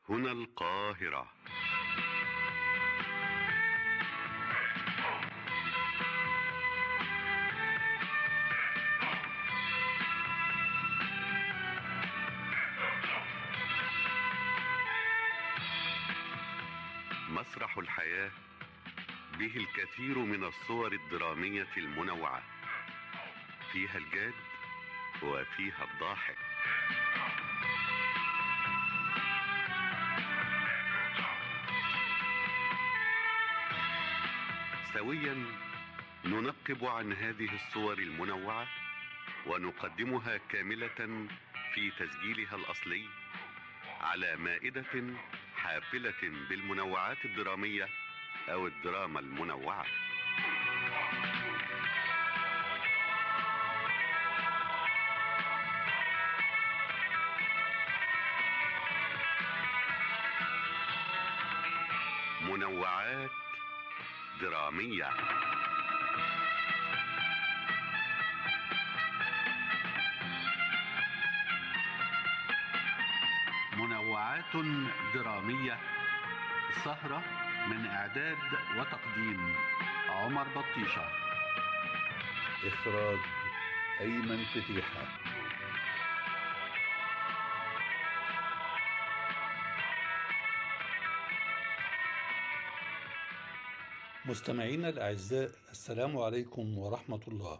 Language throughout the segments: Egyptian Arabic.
هنا القاهرة مسرح الحياة به الكثير من الصور الدرامية المنوعة فيها الجاد وفيها الضاحك سويا ننقب عن هذه الصور المنوعة ونقدمها كاملة في تسجيلها الأصلي على مائدة حافلة بالمنوعات الدرامية أو الدراما المنوعة منوعات درامية منوعات درامية سهرة من إعداد وتقديم عمر بطيشة إخراج أيمن فتيحة مستمعينا الأعزاء السلام عليكم ورحمة الله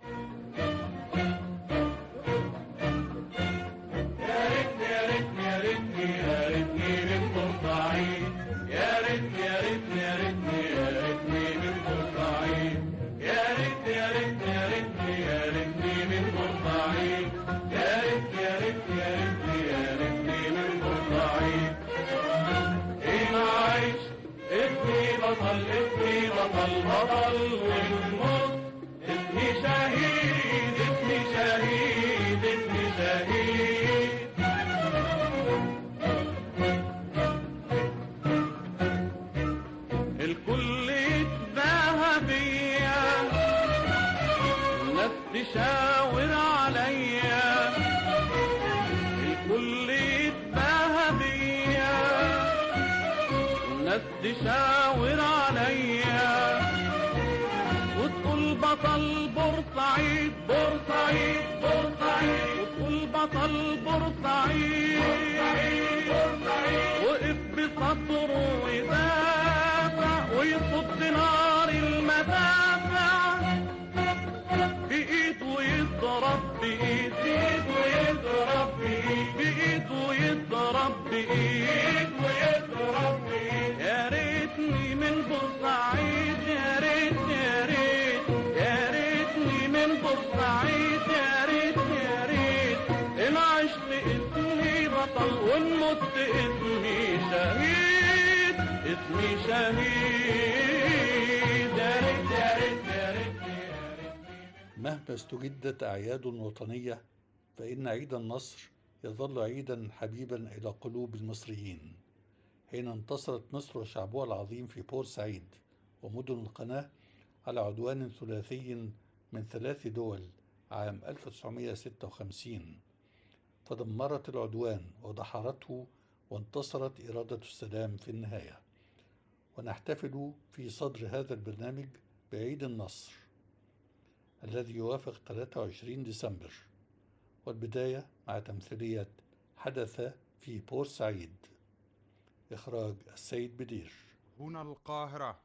يا ريتني يا ريتني يا ريتني يا ريتني من بورسعيد يا ريتني يا ريتني يا ريتني يا ريتني من بورسعيد يا ريتني يا ريتني يا ريتني يا ريتني من بورسعيد يا ريتني يا ريتني يا ريتني يا ريتني من بورسعيد ايه معيش اسمي بطل اسمي بطل بطل والموت اسمي شهيد اسمي شهيد اسمي شهيد الكل يتباهى بيا الناس تشاور عليا الكل يتباهى بيا الناس تشاور عليا وتقول بطل بورسعيد بورسعيد بورسعيد وتقول بطل بورسعيد وقف بسطره ويدافع ويصد نار المدافع بإيد ويضرب بإيد بإيد ويضرب بإيد بإيد ويضرب بإيد ويضرب بإيد يا ريتني من بورسعيد يا ريت يا ريت يا ريتني من بورسعيد يا ريت يا ريت إن عشت اسمي بطل وإن مت اسمي شهيد اسمي شهيد يا ريت يا ريت يا ريت يا ريت مهما استجدت أعياد وطنية فإن عيد النصر يظل عيدا حبيبا إلى قلوب المصريين حين انتصرت مصر وشعبها العظيم في بورسعيد ومدن القناة على عدوان ثلاثي من ثلاث دول عام 1956 فدمرت العدوان ودحرته وانتصرت إرادة السلام في النهاية ونحتفل في صدر هذا البرنامج بعيد النصر الذي يوافق 23 ديسمبر والبداية مع تمثيلية حدث في بورسعيد إخراج السيد بدير هنا القاهرة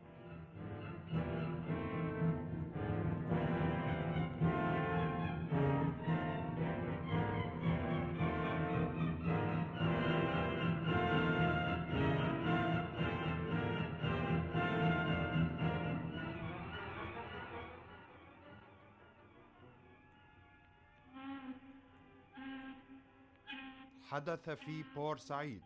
حدث في بورسعيد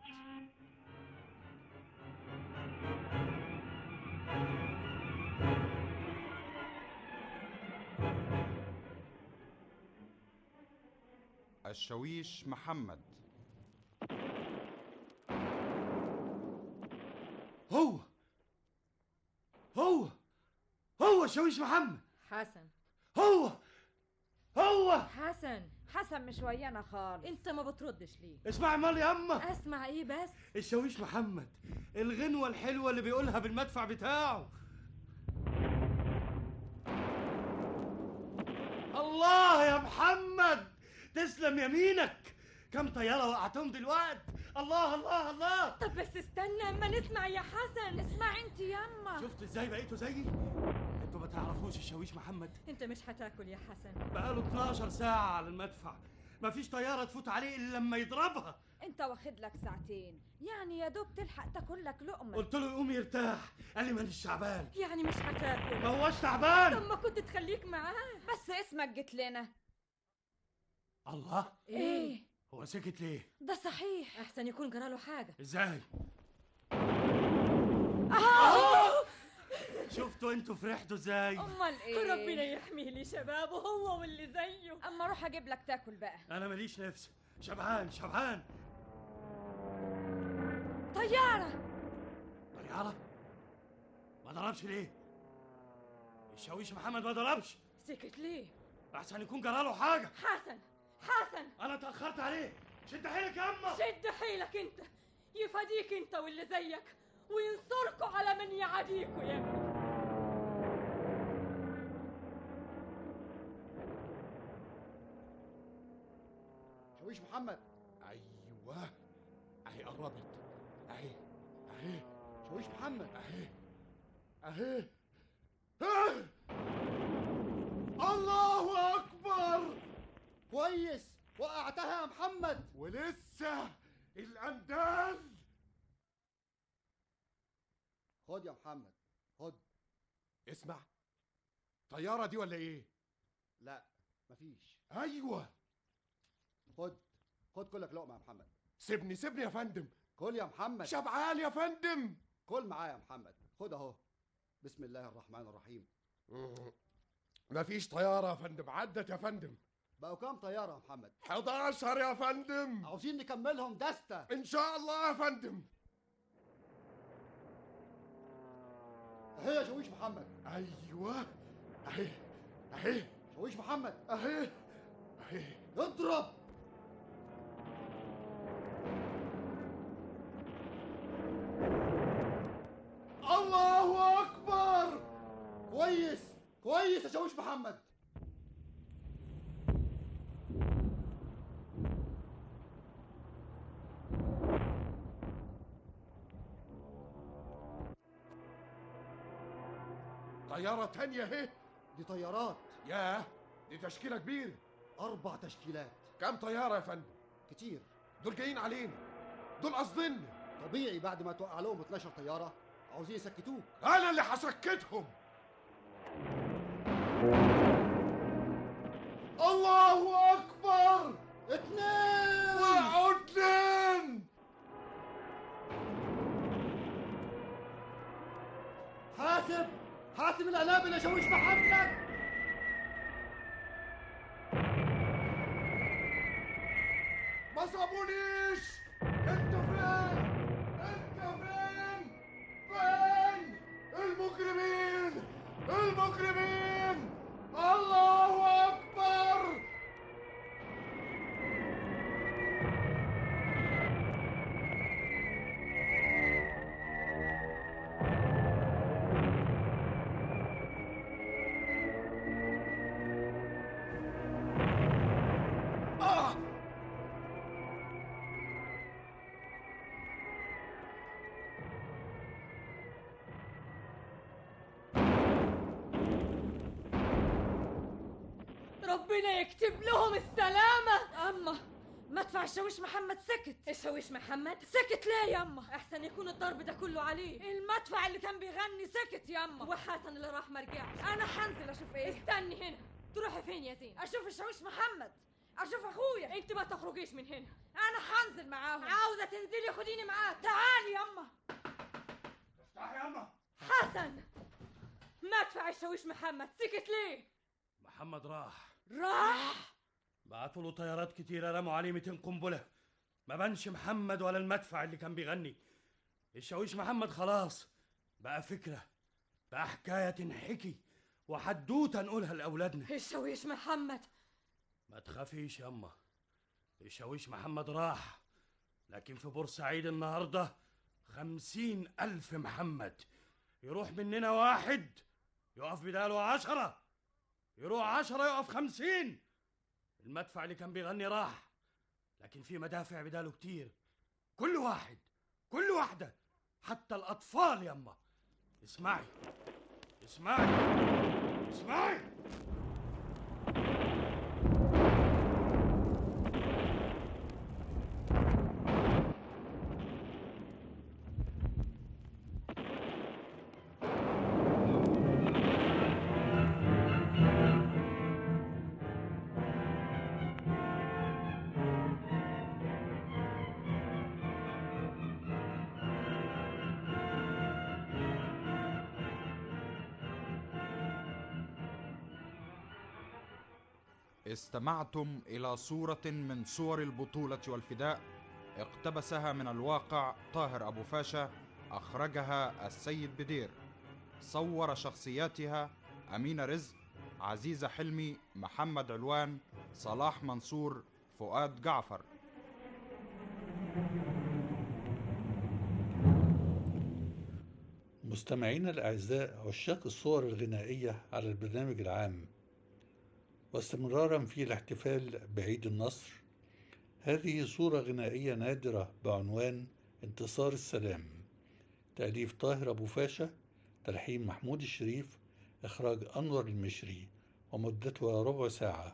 الشويش محمد هو هو هو شويش محمد حسن هو هو هو حسن حسن مش ويانا خالص انت ما بتردش ليه اسمع مال ياما اسمع ايه بس الشاويش محمد الغنوة الحلوة اللي بيقولها بالمدفع بتاعه الله يا محمد تسلم يمينك كم طيارة وقعتهم دلوقت الله الله الله طب بس استنى اما نسمع يا حسن اسمع انت ياما شفت ازاي بقيتوا زيي انتوا ما تعرفوش الشاويش محمد انت مش هتاكل يا حسن بقاله 12 ساعة على المدفع مفيش طيارة تفوت عليه إلا لما يضربها انت واخد لك ساعتين يعني يا دوب تلحق تاكل لك لقمه قلت له يقوم يرتاح قال لي مانيش تعبان يعني مش هتاكل ما هوش طب تعبان ما كنت تخليك معاه بس اسمك جيت لنا الله ايه هو سكت ليه ده صحيح احسن يكون جراله حاجه ازاي شفتوا انتوا فرحتوا ازاي امال ايه ربنا يحميه لي شبابه هو واللي زيه اما اروح اجيب لك تاكل بقى انا ماليش نفس شبعان شبعان طياره طيارة ما ضربش ليه الشاويش محمد ما ضربش سكت ليه احسن يكون جراله حاجة حسن حسن انا اتأخرت عليه شد حيلك يا اما شد حيلك انت يفاديك انت واللي زيك وينصركوا على من يعاديكوا يا ابني شاويش محمد ايوه اهي قربت اهي اهي شاويش محمد اهي اهي آه! الله اكبر كويس وقعتها يا محمد ولسه الاندال خد يا محمد خد اسمع طياره دي ولا ايه لا مفيش ايوه خد خد كلك لقمه يا محمد سيبني سيبني يا فندم كل يا محمد شبعان يا فندم كل معايا يا محمد خد اهو بسم الله الرحمن الرحيم مفيش طياره يا فندم عدت يا فندم بقوا كام طياره يا محمد 11 يا فندم عاوزين نكملهم دستة ان شاء الله يا فندم اهي يا شاويش محمد ايوه اهي اهي شاويش محمد اهي اهي اضرب الله اكبر كويس كويس يا شاويش محمد طياره تانية اهي دي طيارات ياه دي تشكيله كبيره اربع تشكيلات كام طياره يا فندم كتير دول جايين علينا دول قصدنا طبيعي بعد ما توقع لهم 12 طياره عاوزين يسكتوك انا اللي هسكتهم الله اكبر اتنين وعدن حاسب حاسب العنابل يا شاويش محمد ما صابونيش انتوا فين انتوا فين فين المجرمين المجرمين الله اكبر آه! ربنا يكتب لهم السلامة اما مدفع الشاويش محمد سكت الشاويش محمد سكت ليه ياما احسن يكون الضرب ده كله عليه المدفع اللي كان بيغني سكت ياما وحسن اللي راح ما رجعش انا هنزل اشوف ايه استني هنا تروحي فين يا زين اشوف الشاويش محمد اشوف اخويا انت ما تخرجيش من هنا انا هنزل معاهم عاوزه تنزلي خديني معاك تعالي ياما افتح يا اما حسن مدفع الشاويش محمد سكت ليه محمد راح راح بعتوا له طيارات كتيرة رموا عليه 200 قنبلة ما بانش محمد ولا المدفع اللي كان بيغني الشاويش محمد خلاص بقى فكرة بقى حكاية تنحكي وحدوتة نقولها لأولادنا الشاويش محمد ما تخافيش يما الشاويش محمد راح لكن في بورسعيد النهاردة خمسين ألف محمد يروح مننا واحد يقف بداله عشرة يروح عشرة يقف خمسين المدفع اللي كان بيغني راح لكن في مدافع بداله كتير كل واحد كل واحدة حتى الأطفال يما اسمعي اسمعي اسمعي استمعتم إلى صورة من صور البطولة والفداء اقتبسها من الواقع طاهر أبو فاشا أخرجها السيد بدير صور شخصياتها أمينة رزق عزيزة حلمي محمد علوان صلاح منصور فؤاد جعفر مستمعينا الأعزاء عشاق الصور الغنائية على البرنامج العام واستمرارا في الاحتفال بعيد النصر هذه صورة غنائية نادرة بعنوان انتصار السلام تأليف طاهر أبو فاشا تلحين محمود الشريف إخراج أنور المشري ومدتها ربع ساعة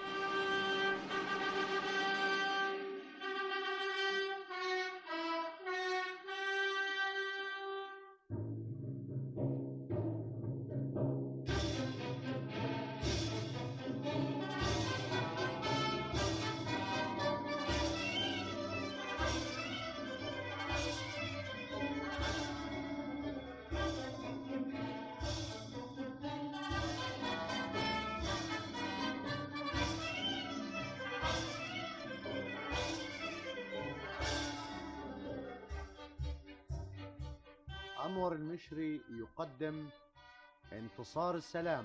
أنور المشري يقدم انتصار السلام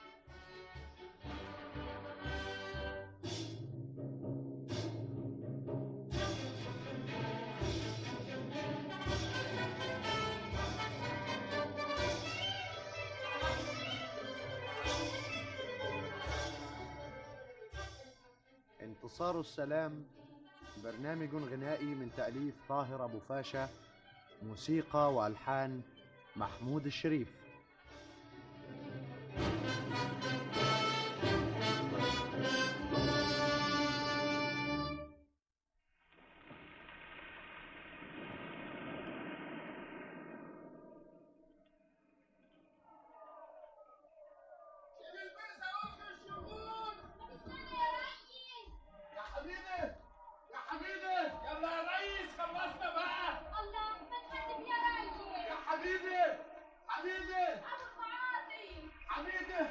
انتصار السلام برنامج غنائي من تأليف طاهر أبو فاشا موسيقى والحان محمود الشريف يا حبيبي يا حبيبي يلا يا ريس خلصنا بقى الله ما تقدم يا راجل يا حبيبي حبيبي حميدة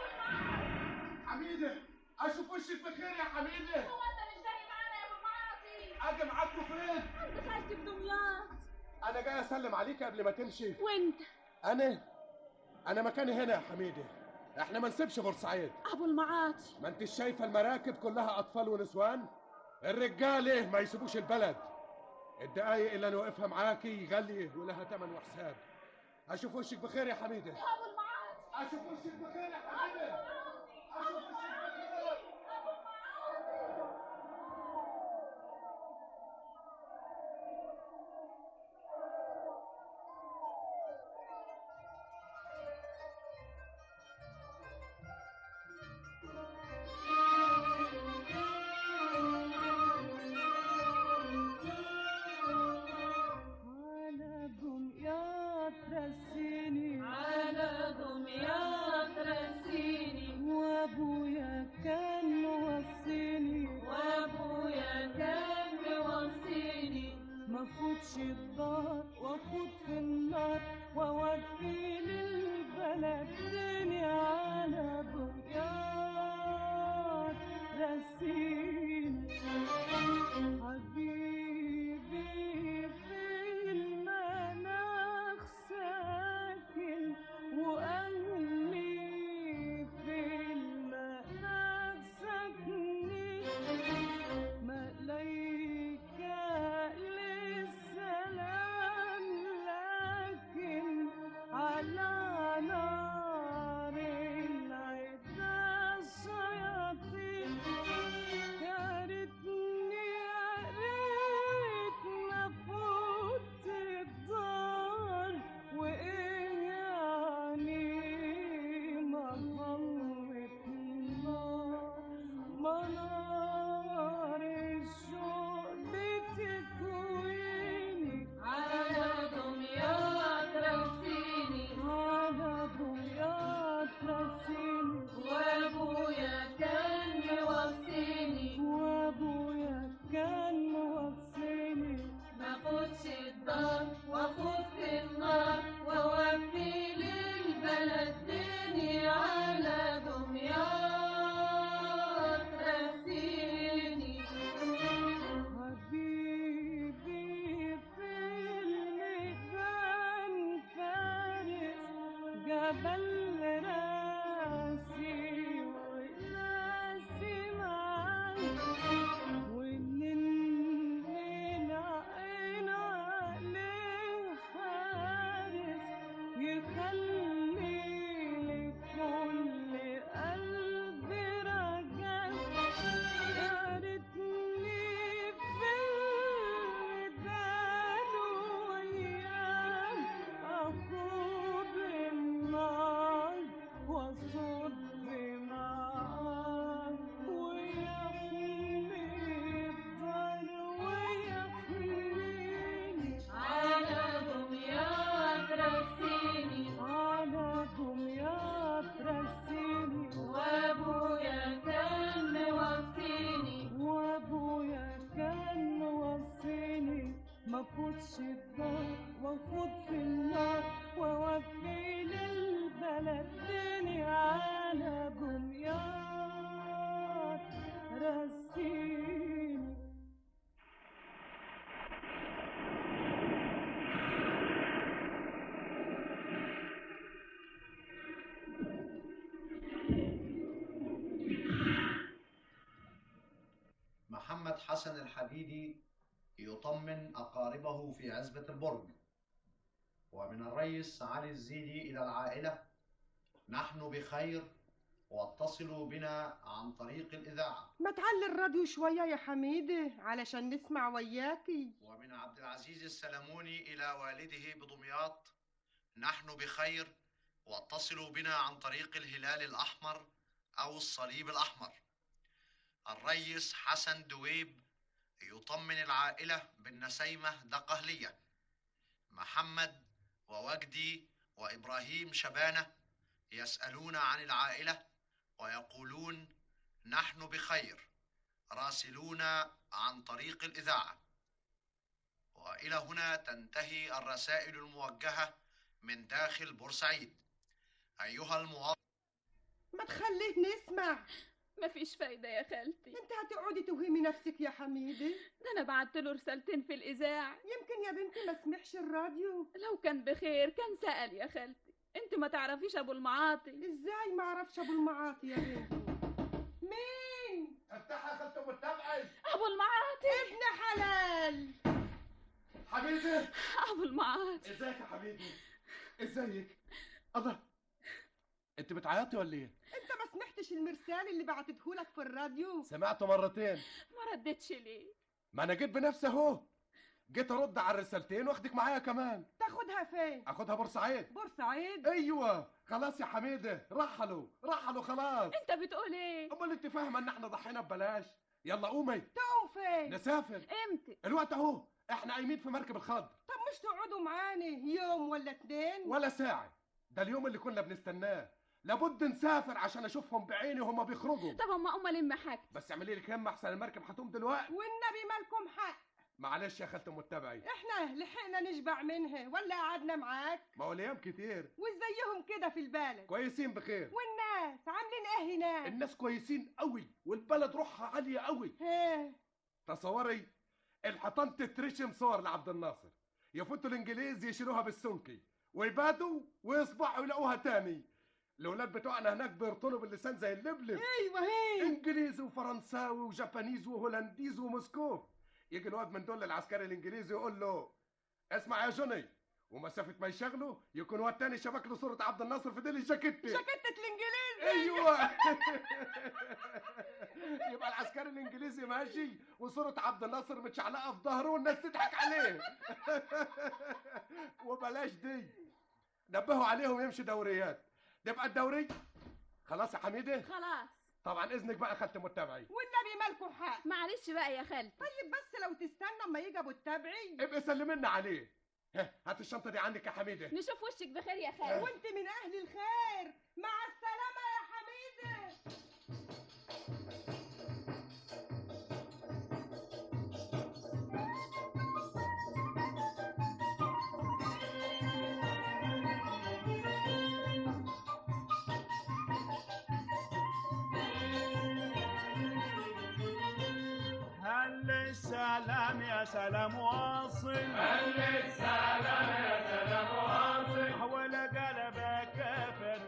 حميدة اشوف وشك بخير يا حميدة هو انت مش جاي معانا يا ابو معاطي اجي معاكم فين عند خالتي في دمياط انا جاي اسلم عليك قبل ما تمشي وانت انا انا مكاني هنا يا حميدة احنا ما نسيبش بورسعيد ابو المعاطي ما انت شايفه المراكب كلها اطفال ونسوان الرجاله ما يسيبوش البلد الدقايق اللي انا واقفها معاكي غاليه ولها تمن وحساب اشوف وشك بخير يا حميده ابو المعاطي اشوف وشك بخير يا حميده اشوف وشك بخير على دمياط رسيني على دمياط رسيني وابويا كان موصيني وابويا كان موصيني ما فوتش الدار واخد في النار واودي للبلد تاني على دمياط رسيني حبيبي في المناخ ساكن وأهلي في المناخ ساكنين البال راسي وراسي معاك والليل عين عليه حارس يخلي لكل قلب رجاء يا ريتني في الميدان وياه أخوض النار وأصد معاه ويحمي الدار ويحميني على دمياط رسيني على دمياط رسيني وابويا كان موصيني وابويا كان موصيني ما فوتش الدار وافوت في النار واوفي للبلد تاني على دمياط رسيني محمد حسن الحديدي يطمن أقاربه في عزبة البرج ومن الرئيس علي الزيدي إلى العائلة نحن بخير واتصلوا بنا عن طريق الإذاعة ما تعلي الراديو شوية يا حميدة علشان نسمع وياكي ومن عبد العزيز السلموني إلى والده بدمياط نحن بخير واتصلوا بنا عن طريق الهلال الأحمر أو الصليب الأحمر الريس حسن دويب يطمن العائلة بالنسيمة دقهلية محمد ووجدي وإبراهيم شبانة يسألون عن العائلة ويقولون نحن بخير راسلونا عن طريق الإذاعة وإلى هنا تنتهي الرسائل الموجهة من داخل بورسعيد أيها المواطن ما تخليه نسمع مفيش فايدة يا خالتي انت هتقعدي توهمي نفسك يا حميدة ده أنا بعت له رسالتين في الإذاعة يمكن يا بنتي ما سمعش الراديو لو كان بخير كان سأل يا خالتي انت ما تعرفيش أبو المعاطي ازاي ما اعرفش ابو المعاطي يا بنتي مين افتحها يا خالته متابعي أبو المعاطي ابن حلال حبيبي أبو المعاطي ازيك يا حبيبي ازيك الله انت بتعيطي ولا ايه انت ما سمعتش المرسال اللي بعتتهولك في الراديو سمعته مرتين ما ردتش ليه ما انا جيت بنفسي اهو جيت ارد على الرسالتين واخدك معايا كمان تاخدها فين اخدها بورسعيد بورسعيد ايوه خلاص يا حميده رحلوا رحلوا خلاص انت بتقول ايه امال انت فاهمه ان احنا ضحينا ببلاش يلا قومي تقوم فين نسافر امتى الوقت اهو احنا قايمين في مركب الخضر طب مش تقعدوا معاني يوم ولا اتنين ولا ساعه ده اليوم اللي كنا بنستناه لابد نسافر عشان اشوفهم بعيني وهما بيخرجوا طب اما أقوم ألم حاجتي بس اعملي لي كام احسن المركب هتقوم دلوقتي والنبي مالكم حق معلش يا خالتي متابعي احنا لحقنا نشبع منها ولا قعدنا معاك ما هو الايام كتير وازيهم كده في البلد كويسين بخير والناس عاملين ايه هناك الناس كويسين قوي والبلد روحها عاليه قوي ها تصوري الحيطان تترشم صور لعبد الناصر يفوتوا الانجليز يشيلوها بالسنكي ويباتوا ويصبحوا يلاقوها تاني الاولاد بتوعنا هناك بيرطلوا باللسان زي اللبلب ايوه هي انجليزي وفرنساوي وجابانيز وهولنديز وموسكوف يجي الواد من دول العسكري الانجليزي يقول له اسمع يا جوني ومسافة ما يشغله يكون واد تاني شبك له صورة عبد الناصر في ديل الجاكيت شكتة الانجليزي ايوه يبقى العسكري الانجليزي ماشي وصورة عبد الناصر متشعلقة في ظهره والناس تضحك عليه وبلاش دي نبهوا عليهم يمشي دوريات يبقى الدوري خلاص يا حميده خلاص طبعا اذنك بقى خدت متابعي والنبي مالكم حق معلش بقى يا خالتي طيب بس لو تستنى اما يجي ابو التبعي ابقي سلمنا عليه ها، هات الشنطه دي عندك يا حميده نشوف وشك بخير يا خالتي وانت من اهل الخير مع السلامة يا حميدة هل السلام يا سلام واصل هل السلام يا سلام واصل حول قلبك كافر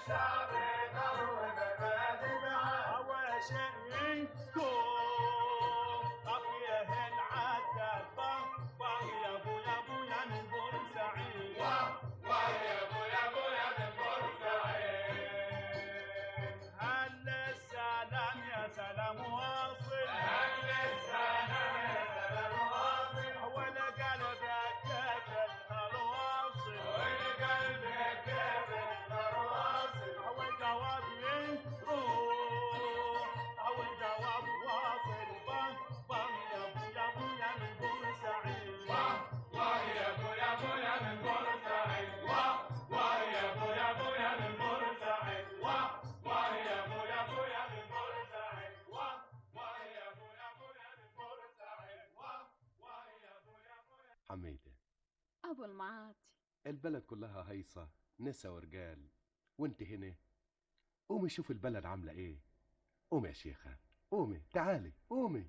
الشعب ضرب مبادئ وشقيكم أخيه العتبة ويا أبو يا أبو يا من بورسعيد ويا ابو يا ابو يا من بورسعيد هل السلام يا سلام واصل هل السلام يا سلام واصل ولا قلبك كافل الواصل والقلب كافل الواصل والجواب يروح والجواب واصل بام بام يا ابو يا ابو يا من بورسعيد ويا ابو يا ابو يا من بورسعيد ويا ابو يا ابو يا من بورسعيد ويا ابو يا ابو يا من بورسعيد ويا ابو يا ابو يا من بورسعيد ويا ابو يا ابو يا حميدة أبو المعاطي البلد كلها هيصة نسا ورجال وانت هنا قومي شوف البلد عاملة ايه قومي يا شيخة قومي تعالي قومي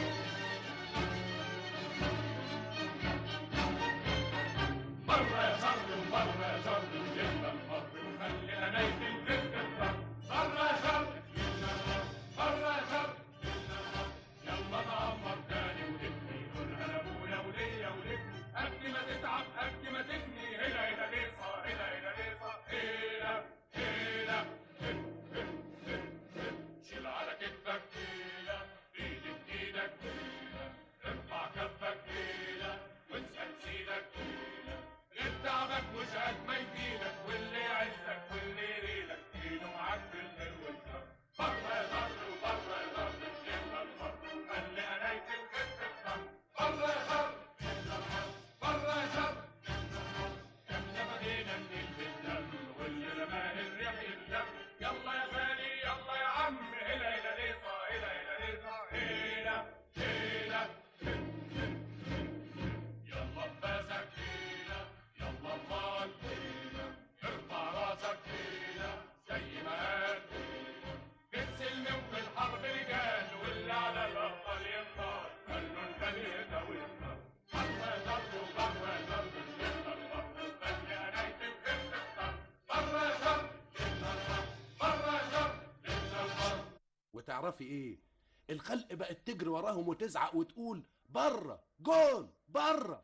مرة يا شر ومرة يا شر وجبنا الفرد وخلينا نايم الفرد الفرد مرة يا شر جبنا الفرد مرة يا شر جبنا الفرد يلا نعمر تاني ونبني قولها لابويا وليا ولابني قد ما تتعب قد ما تبني هنا هنا ليصة هنا هنا ليصة هنا هنا هن هن هن هن شيل على كتفك هنا ايدك ايدك هنا ارفع كفك هنا واسأل سيدك هنا غير تعبك مش قد ما يفيدك واللي يعزك واللي يريدك ايده معاك بالخير والشر بره يا شر وبره يا شر جبنا الفرد وخلي قناية الخير تفهم بره يا شر جبنا الفرد بره يا شر جبنا الفرد احنا بدينا نجيب بالدم واللي رماه الريح يندم يلا يا غالي يلا يا عم هنا هنا ليصة هنا هنا ليصة هنا هنا هن هن هن هن يلا باسك هنا يلا امال هنا ارفع راسك هنا زي ما قال هنا في السلم وفي الحرب رجال واللي على الابطال ينطال خلوا البني يتوينا بره يا شر وبره يا شر جبنا الفرد خلي قناية الخير تختار بره يا شر جبنا الفرد بره يا شر جبنا الفرد وتعرفي ايه الخلق بقت تجري وراهم وتزعق وتقول بره جول بره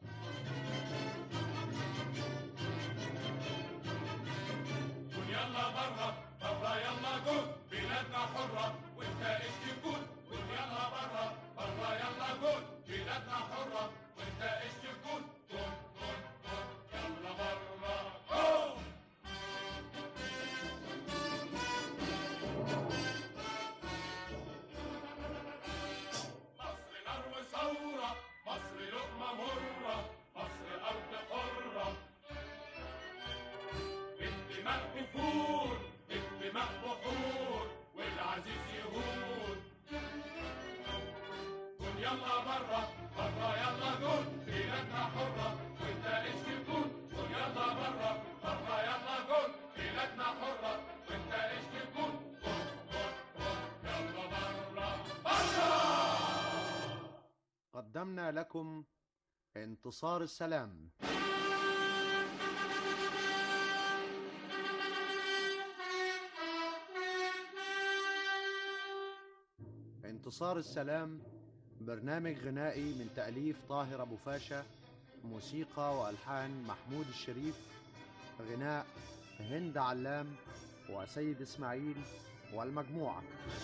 قول يلا برا برا يلا جول بلادنا حرة وانت ايش تقول قول يلا برا برا يلا جول بلادنا حرة وانت ايش تقول جول جول جول يلا برا جول مصر نار وثورة مصر لقمة مرة مصر أرض حرة الدماء بفور الدماء بحور والعزيز يهود قول يلا برا برا يلا جول بلادنا حرة وانت ايش تكون قول يلا برا برا يلا جول بلادنا حرة وانت ايش تكون جول جول جول يلا برا برا قدمنا لكم انتصار السلام انتصار السلام برنامج غنائي من تأليف طاهر أبو فاشا موسيقى وألحان محمود الشريف غناء هند علام وسيد إسماعيل والمجموعة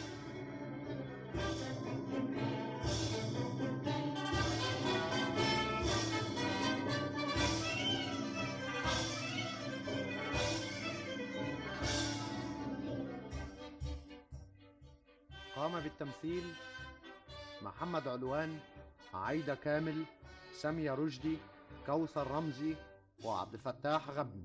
قام بالتمثيل محمد علوان عايدة كامل سامية رشدي كوثر رمزي وعبد الفتاح غبن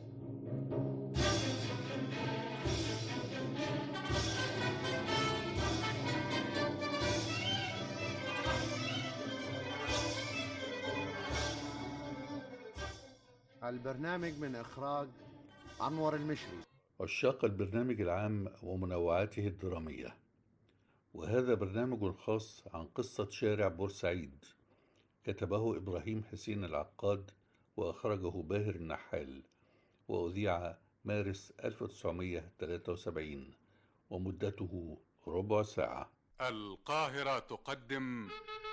البرنامج من إخراج أنور المشري عشاق البرنامج العام ومنوعاته الدرامية وهذا برنامج خاص عن قصة شارع بورسعيد كتبه إبراهيم حسين العقاد وأخرجه باهر النحال وأذيع مارس 1973 ومدته ربع ساعة القاهرة تقدم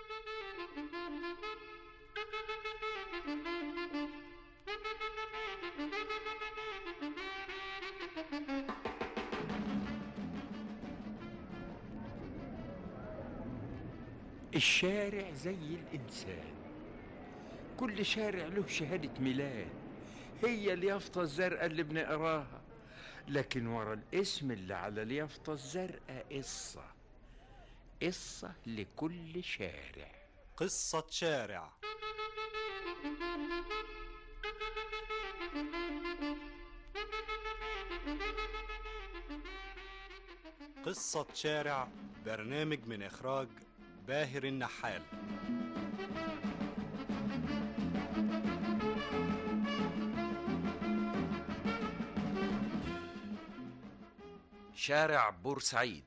الشارع زي الإنسان كل شارع له شهادة ميلاد هي اليافطة الزرقاء اللي بنقراها لكن ورا الاسم اللي على اليافطة الزرقاء قصة قصة لكل شارع قصة شارع قصة شارع برنامج من إخراج باهر النحال شارع بورسعيد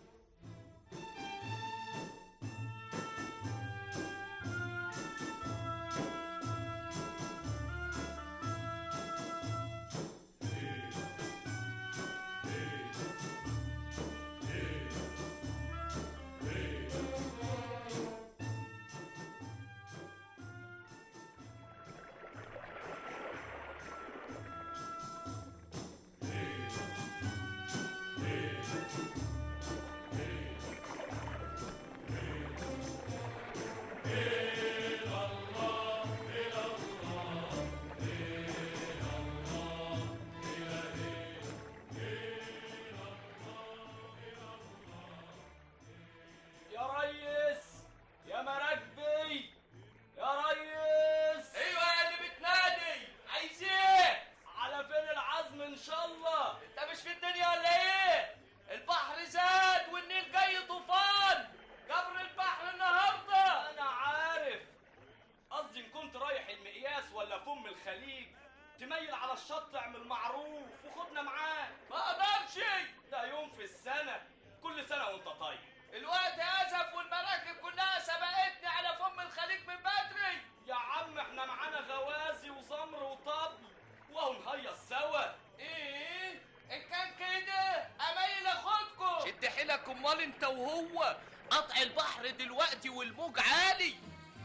يا ريس يا مراكبي يا ريس ايوه يا اللي بتنادي عايز ايه على فين العزم ان شاء الله انت مش في الدنيا ولا ايه البحر زاد والنيل جاي طوفان جبر البحر النهارده انا عارف قصدي ان كنت رايح المقياس ولا فم الخليج تميل على الشط اعمل معروف وخدنا معاك ما اقدرش ده يوم في السنه كل سنه وانت طيب الوقت اسف والمراكب كلها سبقتني على فم الخليج من بدري يا عم احنا معانا غوازي وزمر وطبل وهو نهيص سوا ايه ان كان كده اميل اخدكم شد حيلك امال انت وهو قطع البحر دلوقتي والموج عالي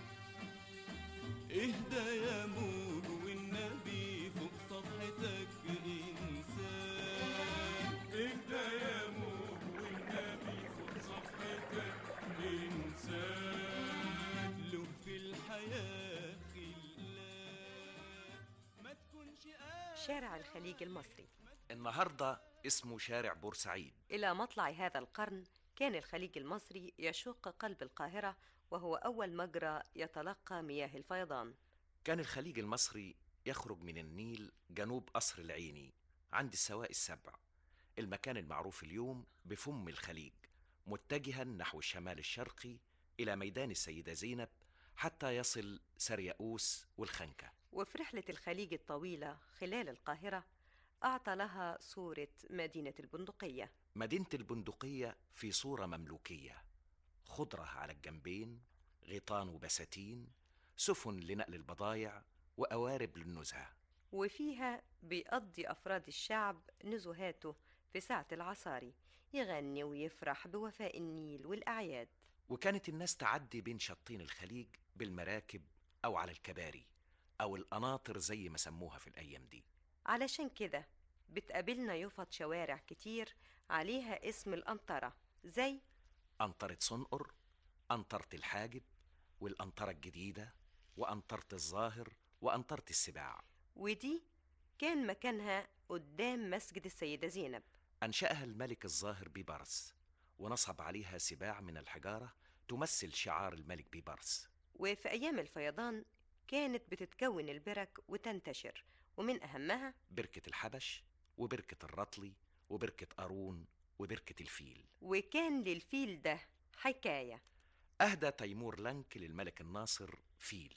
اهدى يا موج والنبي فوق صفحتك انسان اهدى يا موج والنبي فوق صفحتك انسان له في الحياة خلاف ما تكونش شارع الخليج المصري النهاردة اسمه شارع بورسعيد إلى مطلع هذا القرن كان الخليج المصري يشق قلب القاهرة وهو أول مجرى يتلقى مياه الفيضان كان الخليج المصري يخرج من النيل جنوب قصر العيني عند السواء السبع المكان المعروف اليوم بفم الخليج متجها نحو الشمال الشرقي إلى ميدان السيدة زينب حتى يصل سرياؤوس والخنكة وفي رحلة الخليج الطويلة خلال القاهرة أعطى لها صورة مدينة البندقية مدينة البندقية في صورة مملوكية خضرة على الجنبين غيطان وبساتين سفن لنقل البضايع وقوارب للنزهة وفيها بيقضي أفراد الشعب نزهاته في ساعة العصاري يغني ويفرح بوفاء النيل والأعياد وكانت الناس تعدي بين شطين الخليج بالمراكب أو على الكباري أو القناطر زي ما سموها في الأيام دي علشان كده بتقابلنا يفط شوارع كتير عليها اسم الأنطرة زي أنطرة صنقر أنطرة الحاجب والأنطرة الجديدة وأنطرة الظاهر وأنطرة السباع ودي كان مكانها قدام مسجد السيدة زينب أنشأها الملك الظاهر بيبرس ونصب عليها سباع من الحجارة تمثل شعار الملك بيبرس وفي أيام الفيضان كانت بتتكون البرك وتنتشر ومن أهمها بركة الحبش وبركة الرطلي وبركة قارون وبركة الفيل وكان للفيل ده حكاية أهدى تيمور لنك للملك الناصر فيل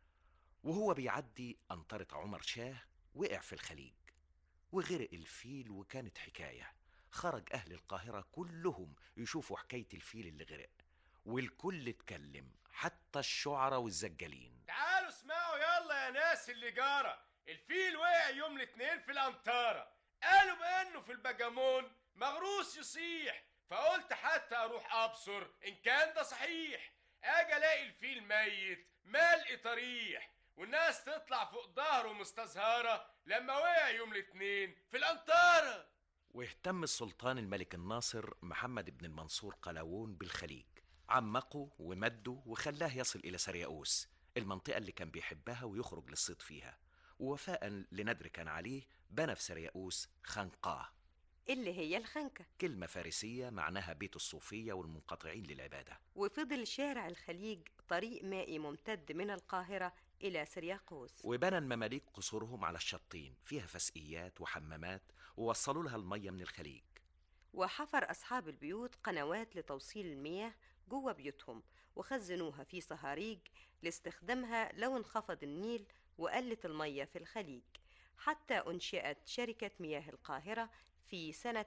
وهو بيعدي أنطرة عمر شاه وقع في الخليج وغرق الفيل وكانت حكاية خرج أهل القاهرة كلهم يشوفوا حكاية الفيل اللي غرق والكل اتكلم حتى الشعراء والزجالين تعالوا اسمعوا يلا يا ناس اللي جارة الفيل وقع يوم الاثنين في الأنطارة قالوا بانه في البجامون مغروس يصيح فقلت حتى اروح ابصر ان كان ده صحيح اجي الاقي الفيل ميت ملقي طريح والناس تطلع فوق ظهره مستزهره لما وقع يوم الاثنين في الانطاره واهتم السلطان الملك الناصر محمد بن المنصور قلاوون بالخليج عمقه ومده وخلاه يصل إلى سرياؤوس المنطقة اللي كان بيحبها ويخرج للصيد فيها ووفاء لندر كان عليه بنى في سرياؤوس خنقاه اللي هي الخنكة كلمة فارسية معناها بيت الصوفية والمنقطعين للعبادة وفضل شارع الخليج طريق مائي ممتد من القاهرة إلى سرياقوس وبنى المماليك قصورهم على الشطين فيها فسقيات وحمامات ووصلوا لها المية من الخليج وحفر أصحاب البيوت قنوات لتوصيل المياه جوه بيوتهم وخزنوها في صهاريج لاستخدامها لو انخفض النيل وقلت المية في الخليج حتى أنشئت شركة مياه القاهرة في سنة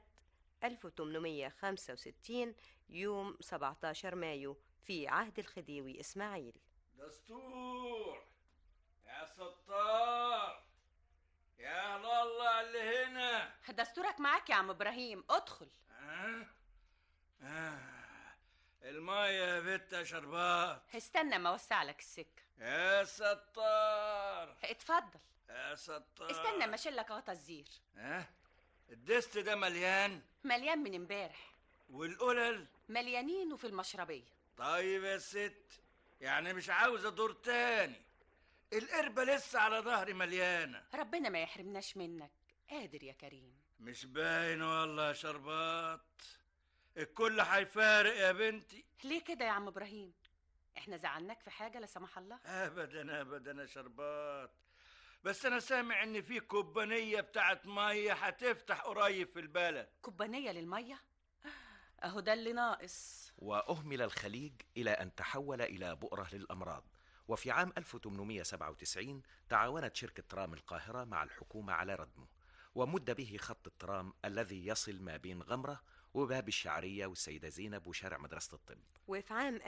1865 يوم 17 مايو في عهد الخديوي إسماعيل دستور يا ستار يا أهل الله اللي هنا دستورك معاك يا عم ابراهيم ادخل آه؟ آه. المية يا بت يا شربات استنى ما اوسع لك السكه يا ستار اتفضل يا ستار استنى ما اشيلك غطا الزير ها الدست ده مليان مليان من امبارح والقلل مليانين وفي المشربيه طيب يا ست يعني مش عاوزة دور تاني القربة لسه على ظهري مليانة ربنا ما يحرمناش منك قادر يا كريم مش باين والله يا شربات الكل هيفارق يا بنتي ليه كده يا عم ابراهيم احنا زعلناك في حاجه لا سمح الله ابدا ابدا يا شربات بس انا سامع ان في كوبانيه بتاعت ميه هتفتح قريب في البلد كوبانيه للميه اهو ده اللي ناقص وأهمل الخليج إلى أن تحول إلى بؤرة للأمراض وفي عام 1897 تعاونت شركة ترام القاهرة مع الحكومة على ردمه ومد به خط الترام الذي يصل ما بين غمرة وباب الشعرية والسيدة زينب وشارع مدرسة الطب وفي عام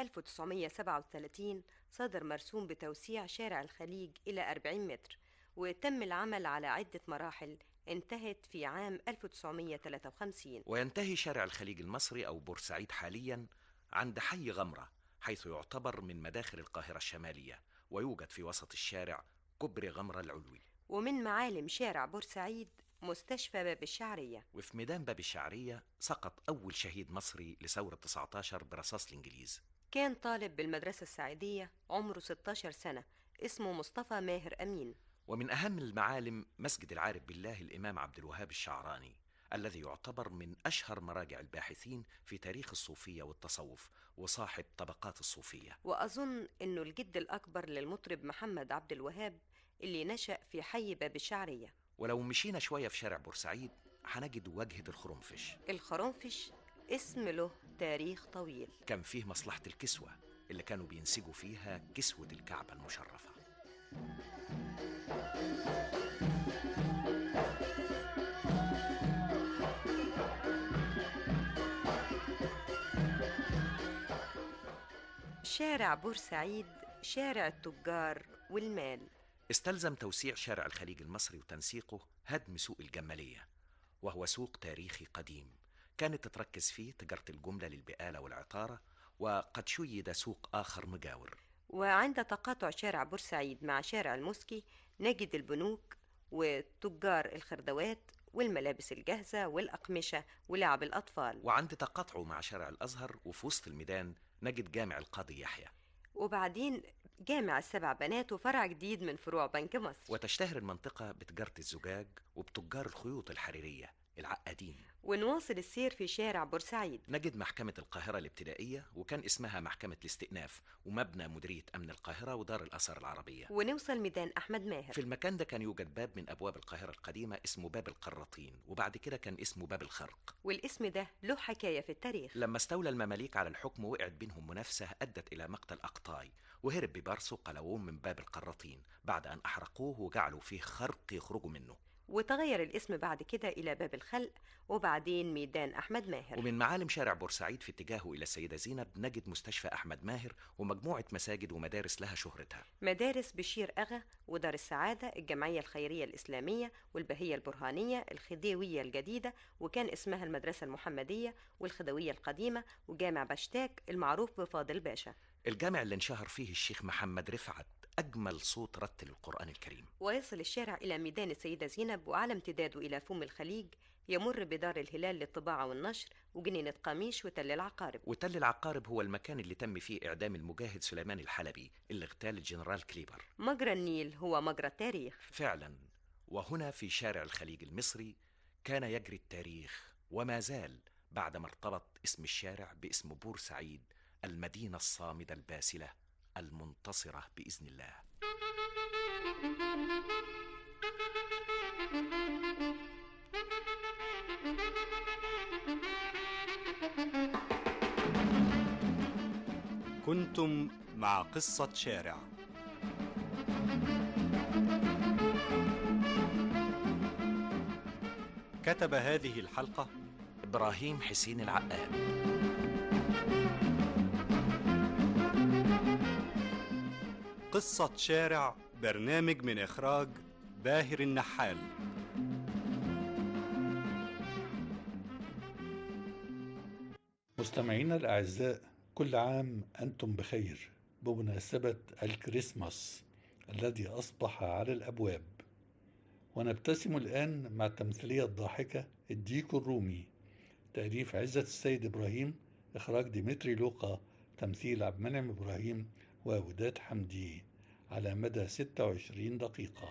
1937 صدر مرسوم بتوسيع شارع الخليج إلى 40 متر وتم العمل على عدة مراحل انتهت في عام 1953 وينتهي شارع الخليج المصري أو بورسعيد حاليا عند حي غمرة حيث يعتبر من مداخل القاهرة الشمالية ويوجد في وسط الشارع كبر غمرة العلوي ومن معالم شارع بورسعيد مستشفى باب الشعرية وفي ميدان باب الشعرية سقط أول شهيد مصري لثورة 19 برصاص الإنجليز كان طالب بالمدرسة السعيدية عمره 16 سنة اسمه مصطفى ماهر أمين ومن أهم المعالم مسجد العارف بالله الإمام عبد الوهاب الشعراني الذي يعتبر من أشهر مراجع الباحثين في تاريخ الصوفية والتصوف وصاحب طبقات الصوفية وأظن أنه الجد الأكبر للمطرب محمد عبد الوهاب اللي نشأ في حي باب الشعرية ولو مشينا شوية في شارع بورسعيد هنجد واجهة الخرنفش الخرنفش اسم له تاريخ طويل كان فيه مصلحة الكسوة اللي كانوا بينسجوا فيها كسوة الكعبة المشرفة شارع بورسعيد شارع التجار والمال استلزم توسيع شارع الخليج المصري وتنسيقه هدم سوق الجمالية وهو سوق تاريخي قديم كانت تتركز فيه تجارة الجملة للبقالة والعطارة وقد شيد سوق آخر مجاور وعند تقاطع شارع بورسعيد مع شارع المسكي نجد البنوك وتجار الخردوات والملابس الجاهزة والأقمشة ولعب الأطفال وعند تقاطعه مع شارع الأزهر وفي وسط الميدان نجد جامع القاضي يحيى وبعدين جامع السبع بنات وفرع جديد من فروع بنك مصر وتشتهر المنطقة بتجارة الزجاج وبتجار الخيوط الحريرية العقادين ونواصل السير في شارع بورسعيد نجد محكمة القاهرة الابتدائية وكان اسمها محكمة الاستئناف ومبنى مديرية أمن القاهرة ودار الآثار العربية ونوصل ميدان أحمد ماهر في المكان ده كان يوجد باب من أبواب القاهرة القديمة اسمه باب القراطين وبعد كده كان اسمه باب الخرق والاسم ده له حكاية في التاريخ لما استولى المماليك على الحكم وقعت بينهم منافسة أدت إلى مقتل أقطاي وهرب ببارسه قلاوون من باب القراطين بعد أن أحرقوه وجعلوا فيه خرق يخرجوا منه وتغير الاسم بعد كده إلى باب الخلق وبعدين ميدان أحمد ماهر ومن معالم شارع بورسعيد في اتجاهه إلى السيدة زينب نجد مستشفى أحمد ماهر ومجموعة مساجد ومدارس لها شهرتها مدارس بشير أغا ودار السعادة الجمعية الخيرية الإسلامية والبهية البرهانية الخديوية الجديدة وكان اسمها المدرسة المحمدية والخدوية القديمة وجامع بشتاك المعروف بفاضل باشا الجامع اللي انشهر فيه الشيخ محمد رفعت أجمل صوت رتل القرآن الكريم ويصل الشارع إلى ميدان السيدة زينب وعلى امتداده إلى فم الخليج يمر بدار الهلال للطباعة والنشر وجنينة قميش وتل العقارب وتل العقارب هو المكان اللي تم فيه إعدام المجاهد سليمان الحلبي اللي اغتال الجنرال كليبر مجرى النيل هو مجرى التاريخ فعلا وهنا في شارع الخليج المصري كان يجري التاريخ وما زال بعدما ارتبط اسم الشارع باسم بورسعيد المدينة الصامدة الباسلة المنتصرة بإذن الله كنتم مع قصة شارع كتب هذه الحلقة إبراهيم حسين العقاد قصة شارع برنامج من إخراج باهر النحال مستمعينا الأعزاء كل عام أنتم بخير بمناسبة الكريسماس الذي أصبح على الأبواب ونبتسم الآن مع التمثيلية الضاحكة الديك الرومي تأليف عزة السيد إبراهيم إخراج ديمتري لوقا تمثيل عبد المنعم إبراهيم ووداد حمدي على مدى 26 دقيقة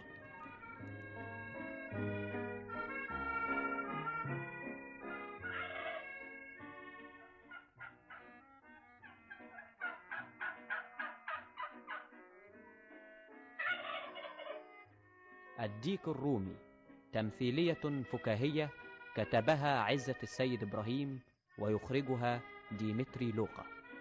الديك الرومي تمثيلية فكاهية كتبها عزة السيد إبراهيم ويخرجها ديمتري لوقا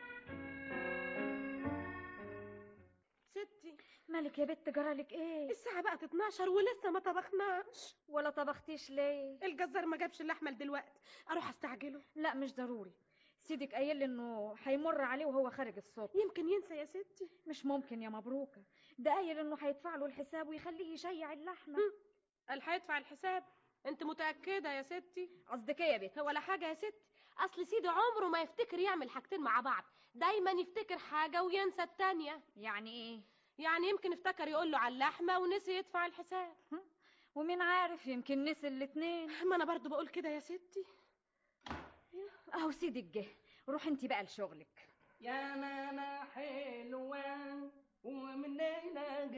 ستي مالك يا بت جرالك ايه الساعة بقت 12 ولسه ما طبخناش ولا طبختيش ليه الجزار ما جابش اللحمة لدلوقتي اروح استعجله لا مش ضروري سيدك قايل لي انه هيمر عليه وهو خارج الصبح يمكن ينسى يا ستي مش ممكن يا مبروكه ده قايل انه هيدفع له الحساب ويخليه يشيع اللحمه قال هيدفع الحساب انت متأكدة يا ستي قصدك ايه يا بت ولا حاجة يا ستي اصل سيدي عمره ما يفتكر يعمل حاجتين مع بعض دايما يفتكر حاجة وينسى التانية يعني ايه يعني يمكن افتكر يقول له على اللحمة ونسي يدفع الحساب ومين عارف يمكن نسي الاتنين ما انا برضو بقول كده يا ستي اهو سيدك جه روح انت بقى لشغلك يا ماما حلوة ومنين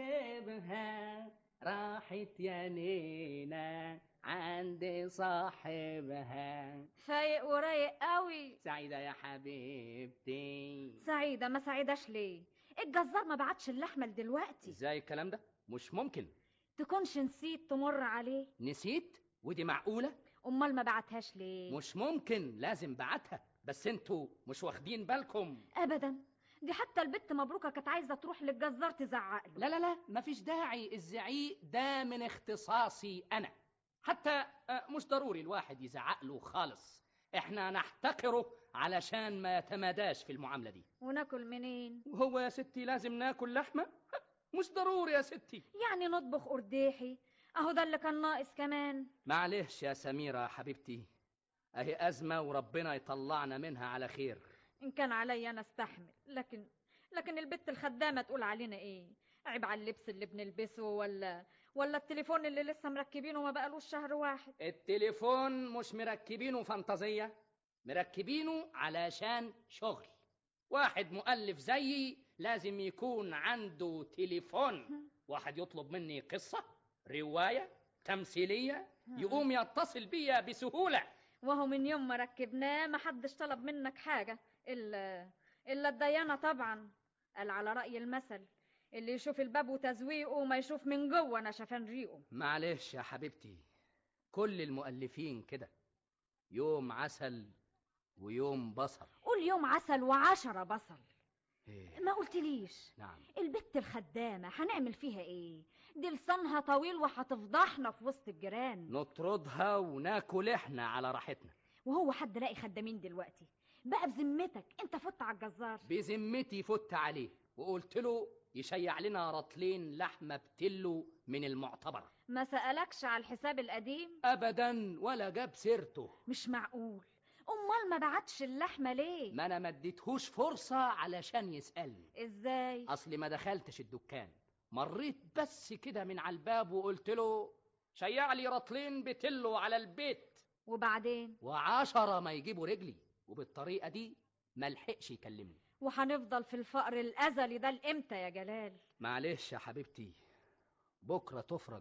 جابها راحت يا نينا عند صاحبها فايق ورايق قوي سعيدة يا حبيبتي سعيدة ما سعيداش ليه الجزار ما بعتش اللحمة لدلوقتي ازاي الكلام ده مش ممكن تكونش نسيت تمر عليه نسيت ودي معقولة امال ما بعتهاش ليه مش ممكن لازم بعتها بس انتوا مش واخدين بالكم ابدا دي حتى البت مبروكه كانت عايزه تروح للجزار تزعق له لا لا لا مفيش داعي الزعيق ده من اختصاصي انا حتى آه، مش ضروري الواحد يزعق له خالص احنا نحتقره علشان ما يتماداش في المعامله دي وناكل منين وهو يا ستي لازم ناكل لحمه مش ضروري يا ستي يعني نطبخ قرديحي اهو ده اللي كان ناقص كمان معلش يا سميره حبيبتي اهي ازمه وربنا يطلعنا منها على خير ان كان عليا انا استحمل لكن لكن البت الخدامه تقول علينا ايه عيب على اللبس اللي بنلبسه ولا ولا التليفون اللي لسه مركبينه ما بقالوش شهر واحد التليفون مش مركبينه فانتازية مركبينه علشان شغل واحد مؤلف زيي لازم يكون عنده تليفون واحد يطلب مني قصة رواية تمثيلية يقوم يتصل بيا بسهولة وهو من يوم ما ركبناه ما حدش طلب منك حاجه الا الا الديانه طبعا قال على راي المثل اللي يشوف الباب وتزويقه ما يشوف من جوه نشفان ريقه معلش يا حبيبتي كل المؤلفين كده يوم عسل ويوم بصل قول يوم عسل وعشرة بصل إيه ما قلتليش نعم البت الخدامة هنعمل فيها ايه دي لسانها طويل وهتفضحنا في وسط الجيران نطردها وناكل احنا على راحتنا وهو حد لاقي خدامين دلوقتي بقى بذمتك انت فت على الجزار بذمتي فت عليه وقلت له يشيع لنا رطلين لحمه بتلو من المعتبره ما سألكش على الحساب القديم ابدا ولا جاب سيرته مش معقول امال ما بعتش اللحمة ليه ما انا ما اديتهوش فرصه علشان يسالني ازاي اصلي ما دخلتش الدكان مريت بس كده من على الباب وقلت له شيع لي رطلين بتلو على البيت وبعدين وعشرة ما يجيبوا رجلي وبالطريقة دي ما لحقش يكلمني وهنفضل في الفقر الازلي ده لامتى يا جلال معلش يا حبيبتي بكرة تفرج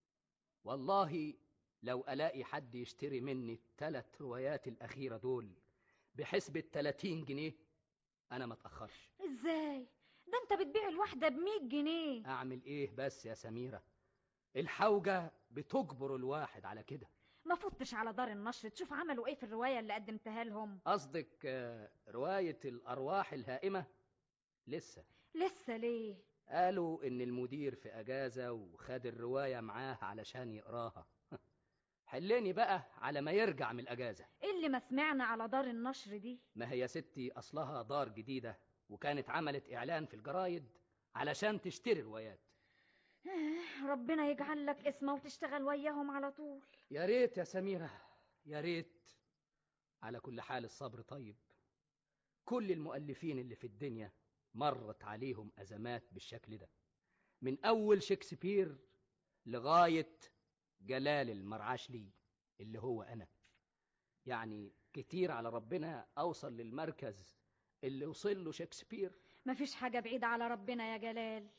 والله لو ألاقي حد يشتري مني التلات روايات الأخيرة دول بحسب التلاتين جنيه أنا ما اتأخرش ازاي ده انت بتبيع الواحدة بمية جنيه أعمل إيه بس يا سميرة الحوجة بتجبر الواحد على كده ما فتش على دار النشر تشوف عملوا ايه في الرواية اللي قدمتها لهم قصدك آه، رواية الأرواح الهائمة لسه لسه ليه قالوا إن المدير في أجازة وخد الرواية معاه علشان يقراها حلني بقى على ما يرجع من الأجازة ايه اللي ما سمعنا على دار النشر دي ما هي ستي أصلها دار جديدة وكانت عملت إعلان في الجرايد علشان تشتري روايات آه، ربنا يجعل لك اسمه وتشتغل وياهم على طول يا ريت يا سميرة يا ريت على كل حال الصبر طيب كل المؤلفين اللي في الدنيا مرت عليهم أزمات بالشكل ده من أول شكسبير لغاية جلال المرعشلي اللي هو أنا يعني كتير على ربنا أوصل للمركز اللي وصل له شكسبير مفيش حاجة بعيدة على ربنا يا جلال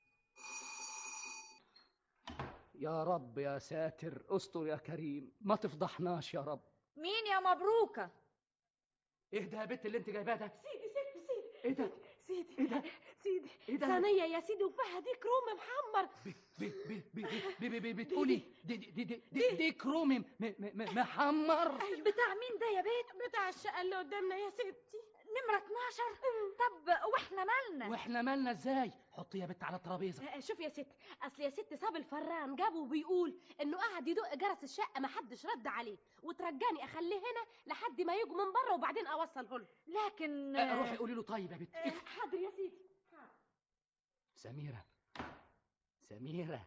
يا رب يا ساتر استر يا كريم ما تفضحناش يا رب مين يا مبروكة ايه ده يا بنت اللي انت جايباه ده سيدي سيدي سيدي ايه ده سيدي ايه ده سيدي ايه ده ثانية يا سيدي وفيها ديك رومي محمر بي بي بي بي بي بي بتقولي دي دي دي دي, دي, دي كرومي م- م- م- محمر بتاع مين ده يا بيت بتاع الشقة اللي قدامنا يا ستي نمرة 12 طب واحنا مالنا واحنا مالنا ازاي حطي يا بنت على الترابيزه آه، شوف يا ست اصل يا ست صاب الفران جابه وبيقول انه قعد يدق جرس الشقه ما حدش رد عليه وترجاني اخليه هنا لحد ما يجوا من بره وبعدين اوصله له لكن آه، روحي قولي له طيب يا بنت آه، حاضر يا سيدي سميرة سميرة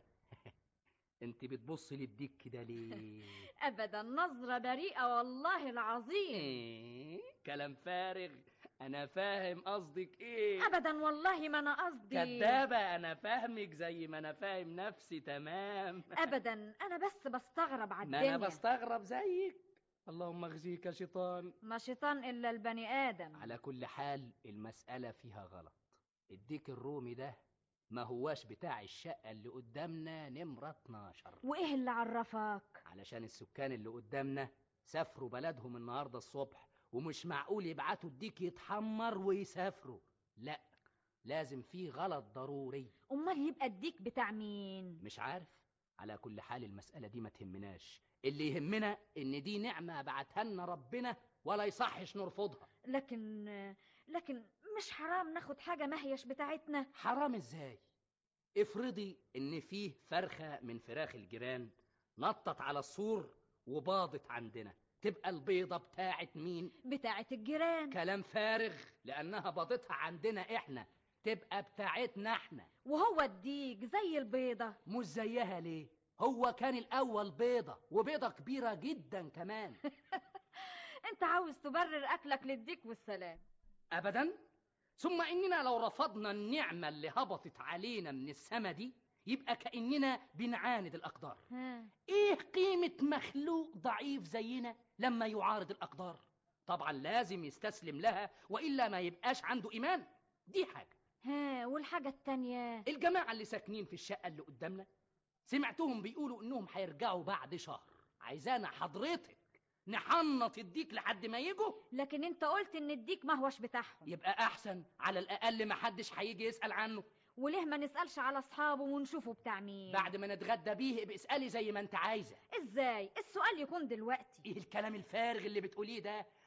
انت بتبصي للديك كده ليه ابدا نظرة بريئة والله العظيم إيه؟ كلام فارغ انا فاهم قصدك ايه ابدا والله ما انا قصدي كدابة انا فاهمك زي ما انا فاهم نفسي تمام ابدا انا بس بستغرب على ما الدنيا انا بستغرب زيك اللهم اخزيك يا شيطان ما شيطان الا البني ادم على كل حال المسألة فيها غلط الديك الرومي ده ما هواش بتاع الشقة اللي قدامنا نمرة 12 وايه اللي عرفك علشان السكان اللي قدامنا سافروا بلدهم النهاردة الصبح ومش معقول يبعتوا الديك يتحمر ويسافروا لا لازم في غلط ضروري امال يبقى الديك بتاع مين مش عارف على كل حال المسألة دي ما تهمناش اللي يهمنا ان دي نعمة بعتها لنا ربنا ولا يصحش نرفضها لكن لكن مش حرام ناخد حاجة ما هيش بتاعتنا حرام ازاي افرضي ان فيه فرخة من فراخ الجيران نطت على السور وباضت عندنا تبقى البيضة بتاعت مين بتاعت الجيران كلام فارغ لانها باضتها عندنا احنا تبقى بتاعتنا احنا وهو الديك زي البيضة مش زيها ليه هو كان الاول بيضة وبيضة كبيرة جدا كمان انت عاوز تبرر اكلك للديك والسلام ابدا ثم اننا لو رفضنا النعمة اللي هبطت علينا من السما دي يبقى كأننا بنعاند الأقدار ها. ايه قيمة مخلوق ضعيف زينا لما يعارض الأقدار طبعا لازم يستسلم لها وإلا ما يبقاش عنده إيمان دي حاجة ها والحاجة التانية الجماعة اللي ساكنين في الشقة اللي قدامنا سمعتهم بيقولوا إنهم هيرجعوا بعد شهر عايزانا حضرتك نحنط الديك لحد ما يجوا لكن انت قلت ان الديك ما هوش بتاعهم يبقى أحسن على الأقل ما حدش هيجي يسأل عنه وليه ما نسألش على اصحابه ونشوفه بتاع مين بعد ما نتغدى بيه ابقى اسألي زي ما انت عايزة ازاي السؤال يكون دلوقتي ايه الكلام الفارغ اللي بتقوليه ده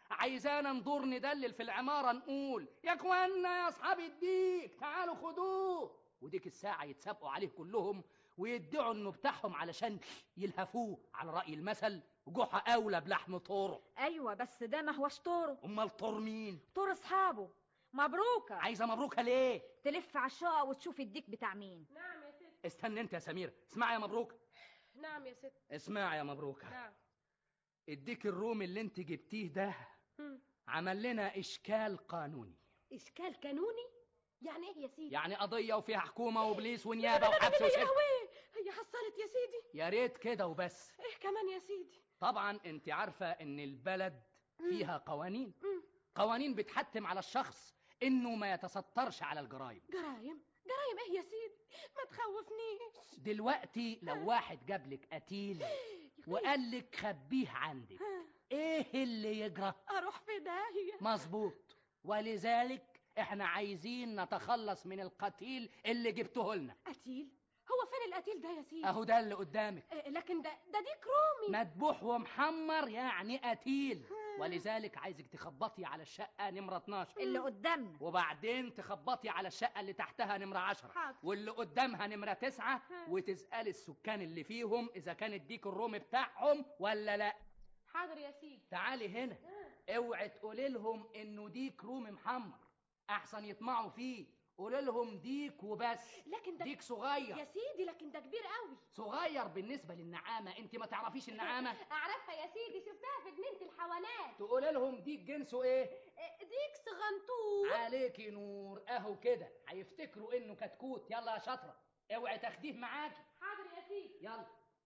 عايزانا ندور ندلل في العمارة نقول يا اخوانا يا اصحاب الديك تعالوا خدوه وديك الساعة يتسابقوا عليه كلهم ويدعوا انه بتاعهم علشان يلهفوه على رأي المثل جحا اولى بلحم طور ايوه بس ده ما هوش طوره امال طور مين طور اصحابه مبروكه عايزة مبروكة ليه تلف على الشقه وتشوف الديك بتاع مين نعم يا ست استنى انت يا سميرة اسمع يا مبروك نعم يا ست اسمع يا مبروكة نعم الديك الرومي اللي انت جبتيه ده هم. عمل لنا اشكال قانوني اشكال قانوني يعني ايه يا سيدي يعني قضية وفيها حكومة وبوليس ونيابة لا، لا، لا، وحبس لا، يا وسجن لهوي هي حصلت يا سيدي يا ريت كده وبس ايه كمان يا سيدي طبعا انت عارفة ان البلد فيها قوانين مم. قوانين بتحتم على الشخص انه ما يتسترش على الجرائم جرايم جرايم ايه يا سيدي ما تخوفنيش دلوقتي لو واحد جاب لك قتيل وقال لك خبيه عندك ايه اللي يجرى اروح في داهيه مظبوط ولذلك احنا عايزين نتخلص من القتيل اللي جبته لنا قتيل هو فين القتيل ده يا سيدي اهو ده اللي قدامك إيه، لكن ده ده ديك رومي مذبوح ومحمر يعني قتيل ولذلك عايزك تخبطي على الشقة نمرة 12 اللي قدامنا وبعدين تخبطي على الشقة اللي تحتها نمرة 10 حاضر. واللي قدامها نمرة 9 وتسألي السكان اللي فيهم إذا كان الديك الرومي بتاعهم ولا لا حاضر يا سيدي تعالي هنا اوعي تقولي لهم انه ديك رومي محمر احسن يطمعوا فيه قولي لهم ديك وبس لكن ده ديك صغير يا سيدي لكن ده كبير قوي صغير بالنسبة للنعامة انت ما تعرفيش النعامة اعرفها يا سيدي شفتها في جنينه الحيوانات تقولي لهم ديك جنسه ايه إيه، ديك صغنطوط عليكي نور اهو كده هيفتكروا انه كتكوت يلا يا شاطرة اوعي تاخديه معاكي حاضر يا سيدي يلا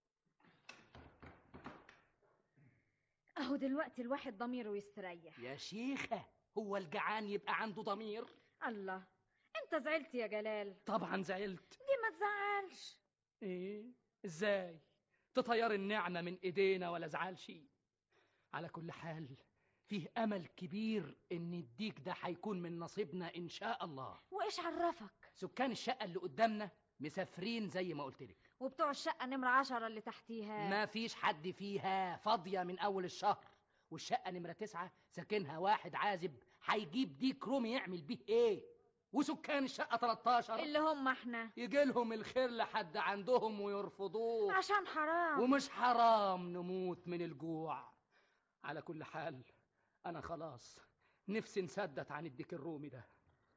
اهو دلوقتي الواحد ضميره يستريح يا شيخة هو الجعان يبقى عنده ضمير الله انت زعلت يا جلال طبعا زعلت دي ما تزعلش ايه ازاي تطير النعمة من ايدينا ولا زعل شيء على كل حال فيه امل كبير ان الديك ده هيكون من نصيبنا ان شاء الله وايش عرفك سكان الشقة اللي قدامنا مسافرين زي ما قلت لك وبتوع الشقه نمره عشرة اللي تحتيها ما فيش حد فيها فاضية من أول الشهر والشقة نمرة تسعة ساكنها واحد عازب هيجيب ديك رومي يعمل بيه إيه وسكان الشقة 13 اللي هم احنا يجي لهم الخير لحد عندهم ويرفضوه عشان حرام ومش حرام نموت من الجوع على كل حال أنا خلاص نفسي نسدت عن الديك الرومي ده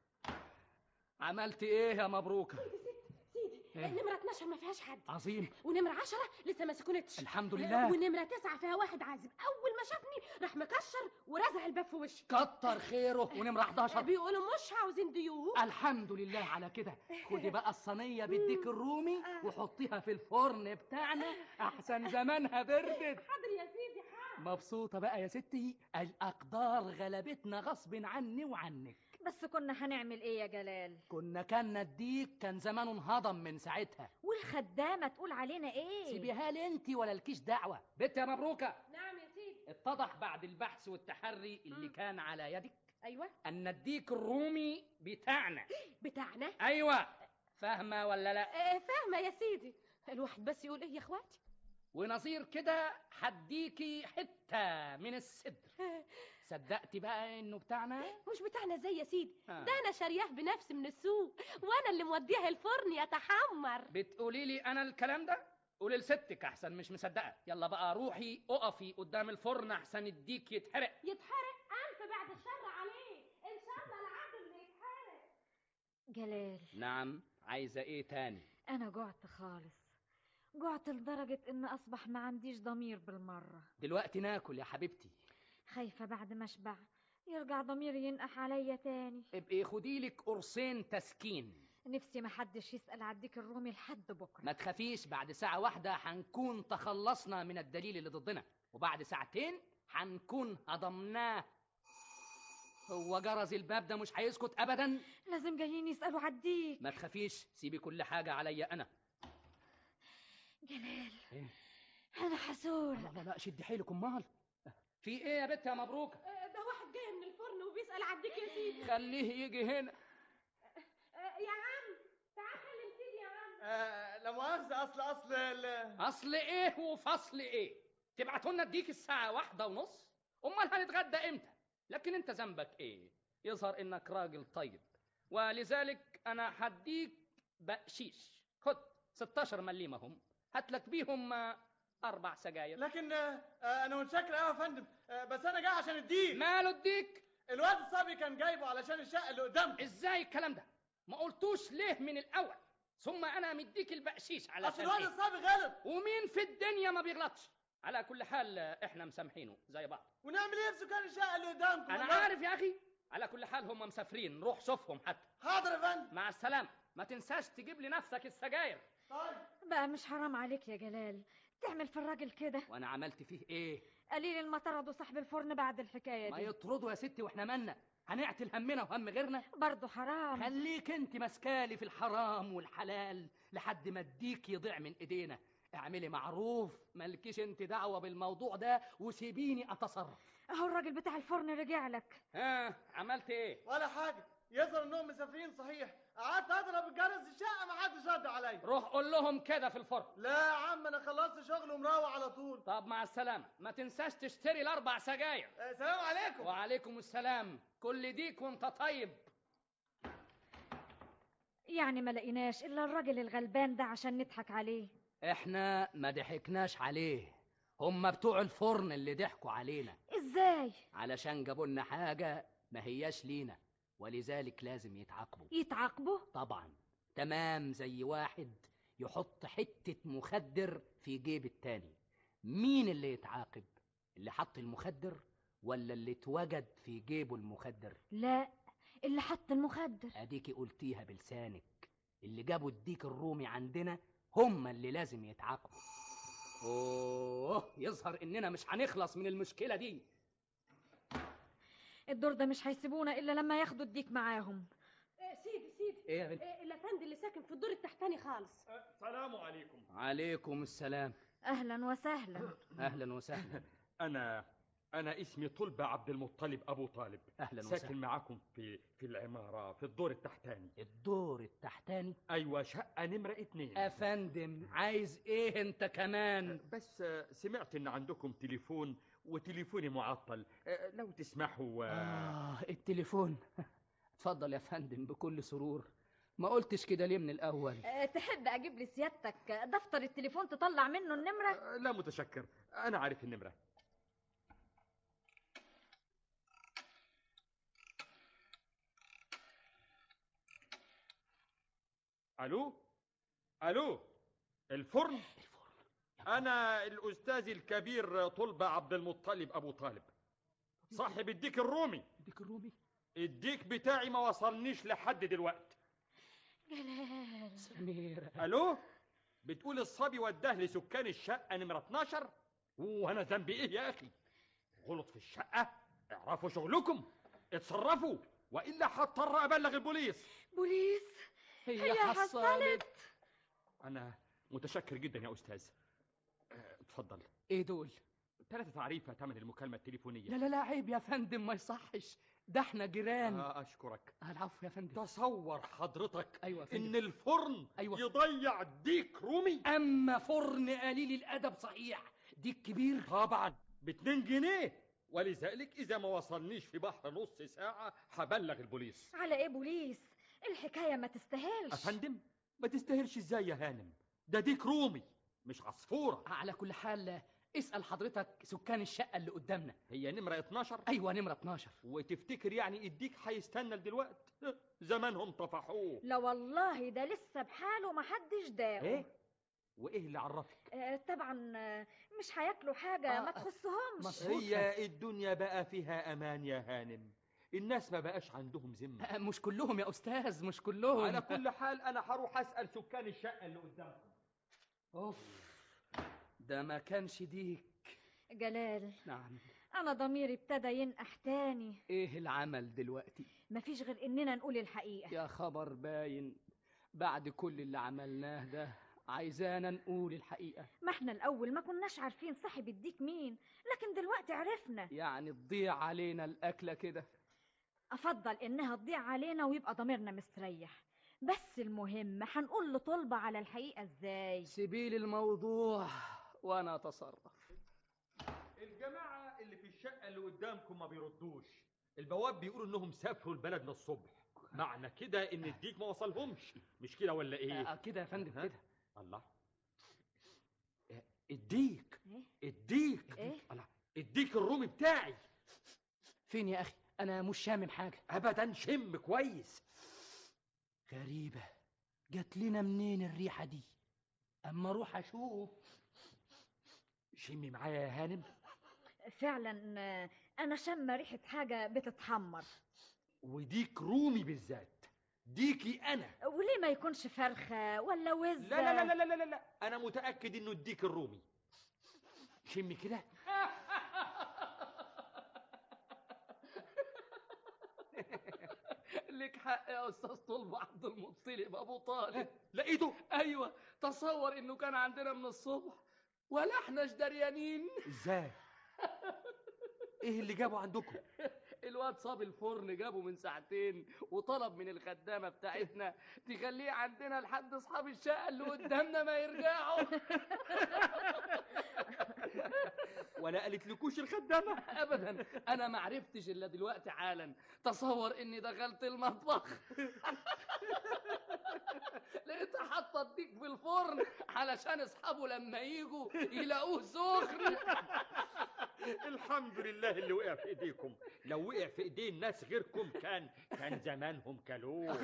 عملت إيه يا مبروكة سيدي إيه؟ نمرة 12 ما فيهاش حد عظيم ونمرة 10 لسه ما سكنتش الحمد لله. ونمرة 9 فيها واحد عازب أول ما شافني راح مكشر ورزع الباب في وشي كتر خيره ونمرة 11 بيقولوا مش عاوزين ضيوف الحمد لله على كده خدي بقى الصينية بالديك الرومي وحطيها في الفرن بتاعنا أحسن زمانها بردت حاضر يا سيدي حاضر مبسوطة بقى يا ستي الأقدار غلبتنا غصب عني وعنك بس كنا هنعمل ايه يا جلال كنا كنا الديك كان زمانه انهضم من ساعتها والخدامه تقول علينا ايه سيبيها لي انت ولا لكيش دعوة بنت يا مبروكة نعم يا سيدي اتضح بعد البحث والتحري اللي كان على يدك أيوة أن الديك الرومي بتاعنا بتاعنا أيوة فاهمة ولا لا إيه فاهمة يا سيدي الواحد بس يقول إيه يا إخواتي ونظير كده هديكي حتة من الصدر صدقتي بقى انه بتاعنا مش بتاعنا زي يا سيدي آه. ده أنا شارياه بنفسي من السوق وأنا اللي موديها الفرن يتحمر بتقولي لي انا الكلام ده قولي لستك احسن مش مصدقه يلا بقى روحي اقفي قدام الفرن احسن الديك يتحرق يتحرق ألف بعد الشر عليه إن شاء الله العدل اللي يتحرق جلال نعم عايزه ايه تاني انا جعت خالص جعت لدرجه ان اصبح ما عنديش ضمير بالمره دلوقتي ناكل يا حبيبتي خايفه بعد ما اشبع يرجع ضميري ينقح عليا تاني ابقي خدي لك قرصين تسكين نفسي ما حدش يسال عديك الرومي لحد بكره ما تخافيش بعد ساعة واحدة هنكون تخلصنا من الدليل اللي ضدنا وبعد ساعتين هنكون هضمناه هو جرس الباب ده مش هيسكت ابدا لازم جايين يسالوا عديك ما تخافيش سيبي كل حاجة عليا انا جلال إيه؟ انا حسول لا لا لا شد حيلك امال في ايه يا بنت يا مبروك آه، ده واحد جاي من الفرن وبيسأل عديك يا سيدي خليه يجي هنا آه، يا عم تعال كلم سيدي يا عم آه لا مؤاخذة أصل أصل ال- اصل ايه وفصل ايه تبعتوا لنا اديك الساعة واحدة ونص امال هنتغدى امتى لكن انت ذنبك ايه يظهر انك راجل طيب ولذلك انا هديك بقشيش خد 16 مليمه هم هات لك بيهم آه، اربع سجاير لكن آه، آه، انا متشكر قوي يا فندم آه، بس انا جاي عشان الديك ماله الديك الواد الصبي كان جايبه علشان الشقه اللي قدامك ازاي الكلام ده ما قلتوش ليه من الاول ثم انا مديك البقشيش علشان اصل الواد إيه؟ الصبي غلط ومين في الدنيا ما بيغلطش على كل حال آه، احنا مسامحينه زي بعض ونعمل ايه في سكان الشقه اللي قدامكم انا والله؟ عارف يا اخي على كل حال هم مسافرين روح شوفهم حتى حاضر يا فندم مع السلامه ما تنساش تجيب لنفسك السجاير طيب بقى مش حرام عليك يا جلال تعمل في الراجل كده وانا عملت فيه ايه قليل المطرد وصاحب الفرن بعد الحكايه ما دي يطردوا يا ستي واحنا مالنا هنعتل همنا وهم غيرنا برضه حرام خليك انت ماسكالي في الحرام والحلال لحد ما الديك يضيع من ايدينا اعملي معروف مالكيش انت دعوه بالموضوع ده وسيبيني اتصرف اهو الراجل بتاع الفرن رجع لك ها عملت ايه ولا حاجه يظهر انهم مسافرين صحيح قعدت اضرب الجرس الشقه ما حدش رد عليا روح قول لهم كده في الفرن لا يا عم انا خلصت شغل ومروح على طول طب مع السلامه ما تنساش تشتري الاربع سجاير آه، سلام عليكم وعليكم السلام كل ديك وانت طيب يعني ما لقيناش الا الراجل الغلبان ده عشان نضحك عليه احنا ما ضحكناش عليه هم بتوع الفرن اللي ضحكوا علينا ازاي علشان جابوا لنا حاجه ما هياش لينا ولذلك لازم يتعاقبوا يتعاقبوا طبعا تمام زي واحد يحط حتة مخدر في جيب التاني مين اللي يتعاقب اللي حط المخدر ولا اللي اتوجد في جيبه المخدر لا اللي حط المخدر اديكي قلتيها بلسانك اللي جابوا الديك الرومي عندنا هم اللي لازم يتعاقبوا اوه يظهر اننا مش هنخلص من المشكلة دي الدور ده مش هيسيبونا الا لما ياخدوا الديك معاهم إيه سيدي سيدي إيه يا بنت؟ إيه الافندي اللي ساكن في الدور التحتاني خالص السلام عليكم عليكم السلام اهلا وسهلا اهلا وسهلا انا انا اسمي طلبة عبد المطلب ابو طالب اهلا ساكن وسهلا معاكم في في العمارة في الدور التحتاني الدور التحتاني ايوه شقة نمرة اتنين افندم عايز ايه انت كمان بس آه، سمعت ان عندكم تليفون وتليفوني معطل آه، لو تسمحوا آه، آه التليفون اتفضل يا فندم بكل سرور ما قلتش كده ليه من الأول أه تحب اجيب لي سيادتك دفتر التليفون تطلع منه النمره آه، لا متشكر انا عارف النمرة الو الو الفرن انا الاستاذ الكبير طلبة عبد المطلب ابو طالب صاحب الديك الرومي الديك الرومي الديك بتاعي ما وصلنيش لحد دلوقتي جلال سميرة الو بتقول الصبي وداه لسكان الشقه نمره 12 وانا ذنبي ايه يا اخي غلط في الشقه اعرفوا شغلكم اتصرفوا والا هضطر ابلغ البوليس بوليس هي حصلت انا متشكر جدا يا استاذ آه، اتفضل ايه دول ثلاثة تعريفة ثمن المكالمة التليفونية لا لا لا عيب يا فندم ما يصحش ده احنا جيران آه أشكرك العفو يا فندم تصور حضرتك أيوة يا فندم. إن الفرن أيوة. يضيع ديك رومي أما فرن قليل الأدب صحيح ديك كبير طبعا باتنين جنيه ولذلك إذا ما وصلنيش في بحر نص ساعة هبلغ البوليس على ايه بوليس الحكايه ما تستاهلش أفندم ما تستاهلش إزاي يا هانم ده ديك رومي مش عصفورة على كل حال اسأل حضرتك سكان الشقة اللي قدامنا هي نمرة 12 أيوة نمرة 12 وتفتكر يعني الديك هيستنى لدلوقت زمانهم طفحوه لا والله ده لسه بحاله ما حدش داقه ايه وايه اللي عرفك آه طبعا آه، مش هياكلوا حاجه آه، ما تخصهمش هي الدنيا بقى فيها امان يا هانم الناس ما بقاش عندهم ذمه آه، مش كلهم يا أستاذ مش كلهم على كل حال انا هروح اسال سكان الشقه اللي قدامكم أوف ده ما كانش ديك جلال نعم انا ضميري ابتدى ينقح تاني ايه العمل دلوقتي مفيش غير اننا نقول الحقيقه يا خبر باين بعد كل اللي عملناه ده عايزانا نقول الحقيقة ما احنا الاول ما كناش عارفين صاحب الديك مين لكن دلوقتي عرفنا يعني تضيع علينا الأكلة كده افضل انها تضيع علينا ويبقى ضميرنا مستريح بس المهم هنقول لطلبة على الحقيقة ازاي سيبيلي الموضوع وانا اتصرف الجماعه اللي في الشقه اللي قدامكم ما بيردوش البواب بيقولوا انهم سافروا البلد للصبح معنى كده ان الديك ما وصلهمش مش كده ولا ايه آه، كده يا فندم ها؟ كده الله آه، الديك الديك إيه؟ الله الديك الرومي بتاعي فين يا اخي انا مش شامم حاجه ابدا شم كويس غريبه جات لنا منين الريحه دي اما اروح اشوف شمي معايا يا هانم فعلا آه، انا شم ريحه حاجه بتتحمر وديك رومي بالذات ديكي انا وليه ما يكونش فرخه ولا وز لا لا لا لا لا لا, لا. انا متاكد انه الديك الرومي شمي كده لك حق يا استاذ طلب عبد المطلب ابو طالب لقيته ايوه تصور انه كان عندنا من الصبح ولا احناش دريانين ازاي ايه اللي جابه عندكم الواد صاب الفرن جابه من ساعتين وطلب من الخدامه بتاعتنا تخليه عندنا لحد اصحاب الشقه اللي قدامنا ما يرجعوا ولا قالت لكوش الخدامه ابدا انا ما عرفتش الا دلوقتي حالا تصور اني دخلت المطبخ لقيتها حاطه الديك في الفرن علشان اصحابه لما يجوا يلاقوه سخن الحمد لله اللي وقع في ايديكم لو وقع في ايدين ناس غيركم كان كان زمانهم كلوه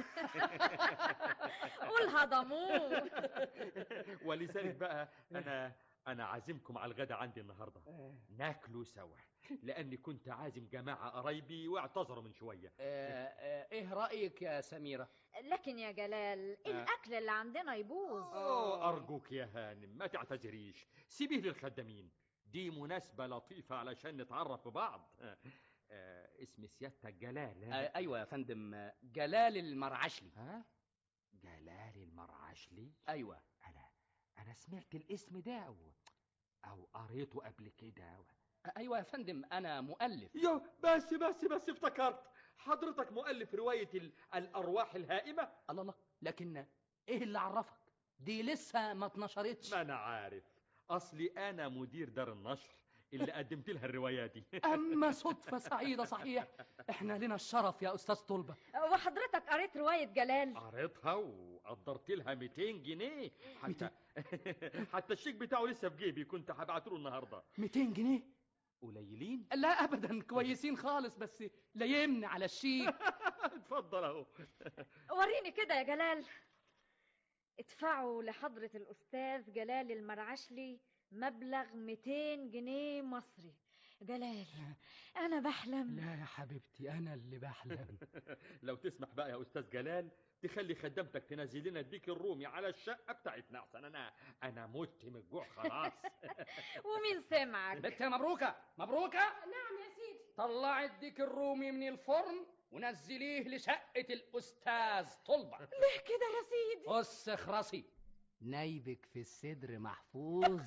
قول هضموه ولذلك بقى انا انا عازمكم على الغدا عندي النهارده ناكلوا سوا لاني كنت عازم جماعه قرايبي واعتذروا من شويه آه، آه، ايه رايك يا سميره لكن يا جلال آه. الاكل اللي عندنا يبوظ أوه أرجوك يا هانم ما تعتذريش سيبيه للخدامين دي مناسبة لطيفة علشان نتعرف ببعض آه، آه، اسم سيادتك جلال ها؟ آه، ايوه يا فندم آه، جلال المرعشلي ها جلال المرعشلي ايوه أنا أنا سمعت الاسم ده أو أو قريته قبل كده آه، ايوه يا فندم انا مؤلف يو بس بس بس افتكرت حضرتك مؤلف رواية ال- الأرواح الهائمة الله الله لكن ايه اللي عرفك دي لسه ما اتنشرتش ما أنا عارف أصلي أنا مدير دار النشر اللي قدمت لها الرواية دي اما صدفه سعيده صحيح احنا لنا الشرف يا استاذ طلبه وحضرتك قريت روايه جلال قريتها وقدرت لها 200 جنيه حتى حتى الشيك بتاعه لسه في جيبي كنت هبعته له النهارده 200 جنيه قليلين لا ابدا كويسين خالص بس لا يمنع على الشيك اتفضل اهو وريني كده يا جلال ادفعوا لحضرة الأستاذ جلال المرعشلي مبلغ 200 جنيه مصري جلال أنا بحلم لا يا حبيبتي انا اللي بحلم لو تسمح بقى يا استاذ جلال تخلي خدامتك تنزل لنا الديك الرومي على الشقه بتاعتنا احسن انا انا مت من الجوع خلاص ومين سمعك بنت مبروكه مبروكه نعم يا سيدي طلعي الديك الرومي من الفرن ونزليه لشقه الاستاذ طلبه ليه كده يا سيدي بص اخرسي نايبك في الصدر محفوظ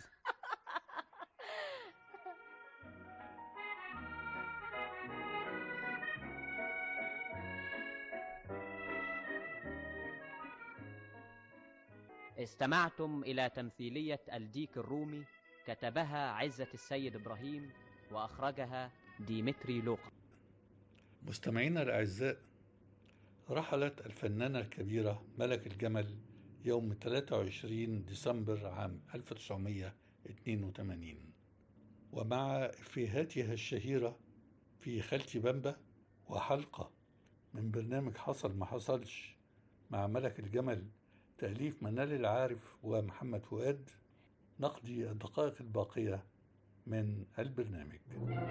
استمعتم إلى تمثيلية الديك الرومي كتبها عزة السيد إبراهيم وأخرجها ديمتري لوقا مستمعينا الأعزاء رحلت الفنانة الكبيرة ملك الجمل يوم 23 ديسمبر عام 1982 ومع إفيهاتها الشهيرة في خالتي بامبا وحلقة من برنامج حصل ما حصلش مع ملك الجمل تأليف منال العارف ومحمد فؤاد نقضي الدقائق الباقية من البرنامج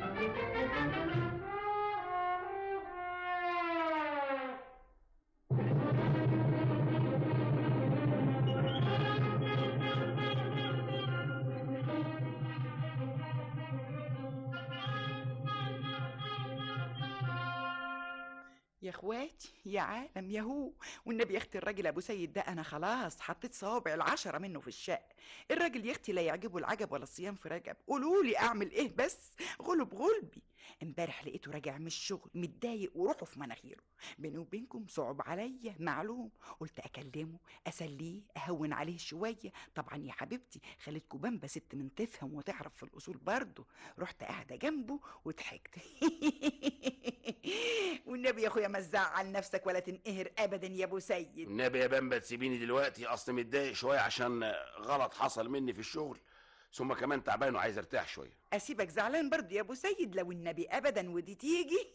يا اخواتي يا عالم ياهو والنبي يا اختي الراجل ابو سيد ده انا خلاص حطيت صوابع العشرة منه في الشق الراجل يا اختي لا يعجبه العجب ولا الصيام في رجب قولوا لي اعمل ايه بس غلب غلبي امبارح لقيته راجع من الشغل متضايق وروحه في مناخيره بيني وبينكم صعب عليا معلوم قلت اكلمه اسليه اهون عليه شويه طبعا يا حبيبتي خالتكم بامبا ست من تفهم وتعرف في الاصول برضه رحت قاعده جنبه وضحكت والنبي يا اخويا ما تزعل نفسك ولا تنقهر ابدا يا ابو سيد النبي يا بامبا تسيبيني دلوقتي اصل متضايق شويه عشان غلط حصل مني في الشغل ثم كمان تعبان وعايز ارتاح شويه اسيبك زعلان برضه يا ابو سيد لو النبي ابدا ودي تيجي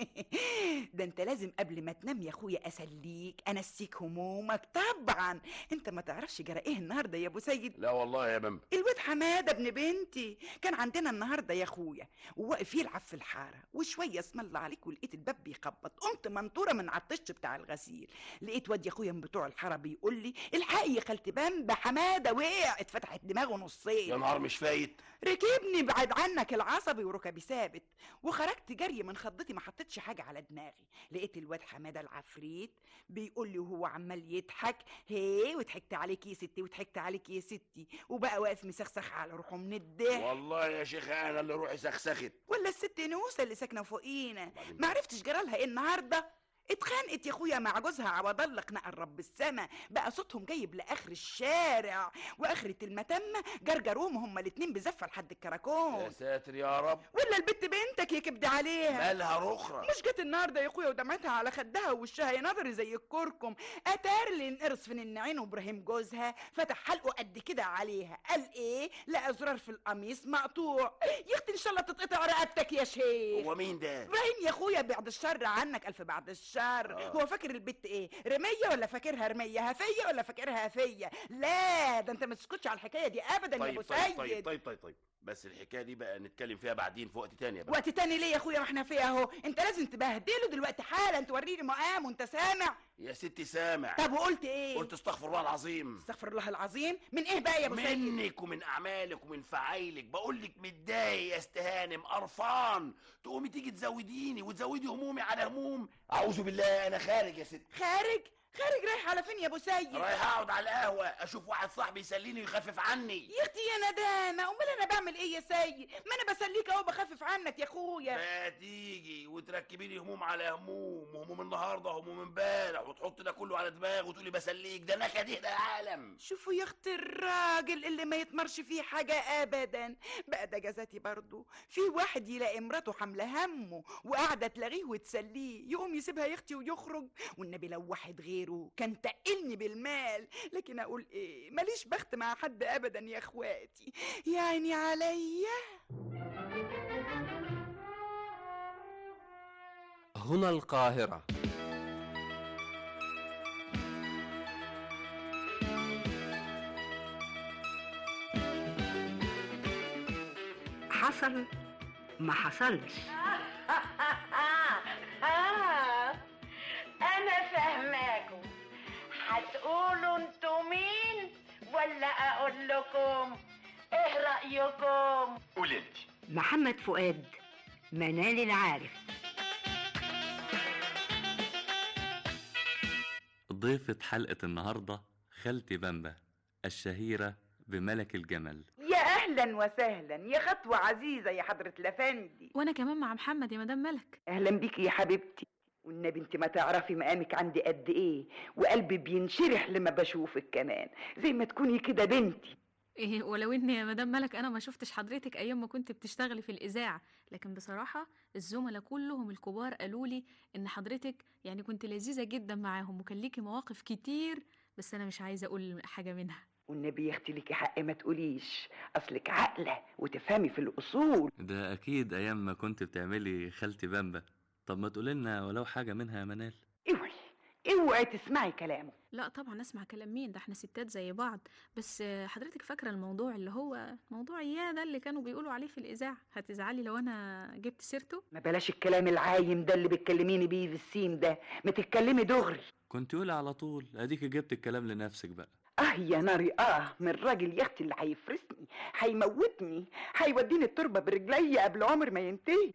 ده انت لازم قبل ما تنام يا اخويا اسليك انسيك همومك طبعا انت ما تعرفش جرى ايه النهارده يا ابو سيد لا والله يا بامبا الواد حماده ابن بنتي كان عندنا النهارده يا اخويا وواقف يلعب في الحاره وشويه اسم الله عليك ولقيت الباب بيخبط قمت منطوره من على الطش بتاع الغسيل لقيت واد يا اخويا من بتوع الحاره بيقول لي الحقي يا خالتي بامبا حماده وقع اتفتحت دماغه نصين يا نهار مش فايت ركبني بعد عنك العصبي وركبي ثابت وخرجت جري من خضتي ما حطيتش حاجه على دماغي لقيت الواد حماده العفريت بيقول لي وهو عمال يضحك هي وضحكت عليك يا ستي وضحكت عليك يا ستي وبقى واقف مسخسخ على روحه من الضحك والله يا شيخ انا اللي روحي سخسخت ولا الست نوسه اللي ساكنه فوقينا ما عرفتش جرالها ايه النهارده اتخانقت يا اخويا مع جوزها عوض الله قناع الرب السما بقى صوتهم جايب لاخر الشارع واخرة المتمه جرجروهم هما الاتنين بزفه لحد يا الكراكون ساتر يا رب ولا البت بنتك يكبد عليها مالها رخرة مش جت النهارده يا اخويا ودمعتها على خدها ووشها يا نظري زي الكركم اتار اللي ينقرص في النعين وابراهيم جوزها فتح حلقه قد كده عليها قال ايه لقى زرار في القميص مقطوع يا اختي ان شاء الله تتقطع رقبتك يا شيخ هو مين ده ابراهيم يا اخويا بعد الشر عنك الف بعد الشر آه. هو فاكر البت ايه رميه ولا فاكرها رميه هفيه ولا فاكرها هفيه لا ده انت ما تسكتش على الحكايه دي ابدا يا ابو طيب طيب سيد طيب طيب طيب طيب بس الحكايه دي بقى نتكلم فيها بعدين في وقت تاني يا بامبا وقت تاني ليه يا اخويا ما احنا فيها اهو انت لازم تبهدله دلوقتي حالا توريني مقام وانت سامع يا ستي سامع طب وقلت ايه قلت استغفر الله العظيم استغفر الله العظيم من ايه بقى يا ابو سيد منك ومن اعمالك ومن فعايلك بقول لك متضايق يا استهانم قرفان تقومي تيجي تزوديني وتزودي همومي على هموم اعوذ بالله انا خارج يا ست خارج خارج رايح على فين يا ابو سيد رايح اقعد على القهوه اشوف واحد صاحبي يسليني ويخفف عني يا اختي يا ندامه امال انا بعمل ايه يا سيد ما انا بسليك اهو بخفف عنك يا اخويا بقى تيجي وتركبي لي هموم على هموم وهموم النهارده وهموم امبارح وتحط ده كله على دماغ وتقولي بسليك ده نكد ايه ده يا عالم شوفوا يا اختي الراجل اللي ما يتمرش فيه حاجة أبدا بقى ده جزاتي برضو في واحد يلاقي مراته حاملة همه وقاعدة تلاغيه وتسليه يقوم يسيبها يا اختي ويخرج والنبي لو واحد غيره كان تقلني بالمال لكن أقول إيه ماليش بخت مع حد أبدا يا إخواتي يعني عليا هنا القاهرة حصل ما حصلش آه أنا فاهماكم هتقولوا انتوا مين ولا أقول لكم إيه رأيكم؟ قول انت محمد فؤاد منال العارف ضيفة حلقة النهاردة خالتي بامبا الشهيرة بملك الجمل يا أهلا وسهلا يا خطوة عزيزة يا حضرة الأفندي وانا كمان مع محمد يا مدام ملك أهلا بيكي يا حبيبتي والنبي انت ما تعرفي مقامك عندي قد ايه وقلبي بينشرح لما بشوفك كمان زي ما تكوني كده بنتي إيه ولو ان يا مدام ملك انا ما شفتش حضرتك ايام ما كنت بتشتغلي في الاذاعه لكن بصراحه الزملاء كلهم الكبار قالوا لي ان حضرتك يعني كنت لذيذه جدا معاهم وكان ليكي مواقف كتير بس انا مش عايزه اقول حاجه منها والنبي يا اختي ليكي حق ما تقوليش اصلك عاقله وتفهمي في الاصول ده أكيد أيام ما كنت بتعملي خالتي بامبا طب ما تقولي لنا ولو حاجة منها يا منال اوعي اوعي تسمعي كلامه لا طبعا اسمع كلام مين ده احنا ستات زي بعض بس آه، حضرتك فاكره الموضوع اللي هو موضوع اياه ده اللي كانوا بيقولوا عليه في الاذاعه هتزعلي لو انا جبت سيرته ما بلاش الكلام العايم ده اللي بتكلميني بيه في السين ده ما تتكلمي دغري كنت قولي على طول أديك جبت الكلام لنفسك بقى اه يا ناري اه من راجل يا اختي اللي هيفرسني هيموتني هيوديني التربه برجلي قبل عمر ما ينتهي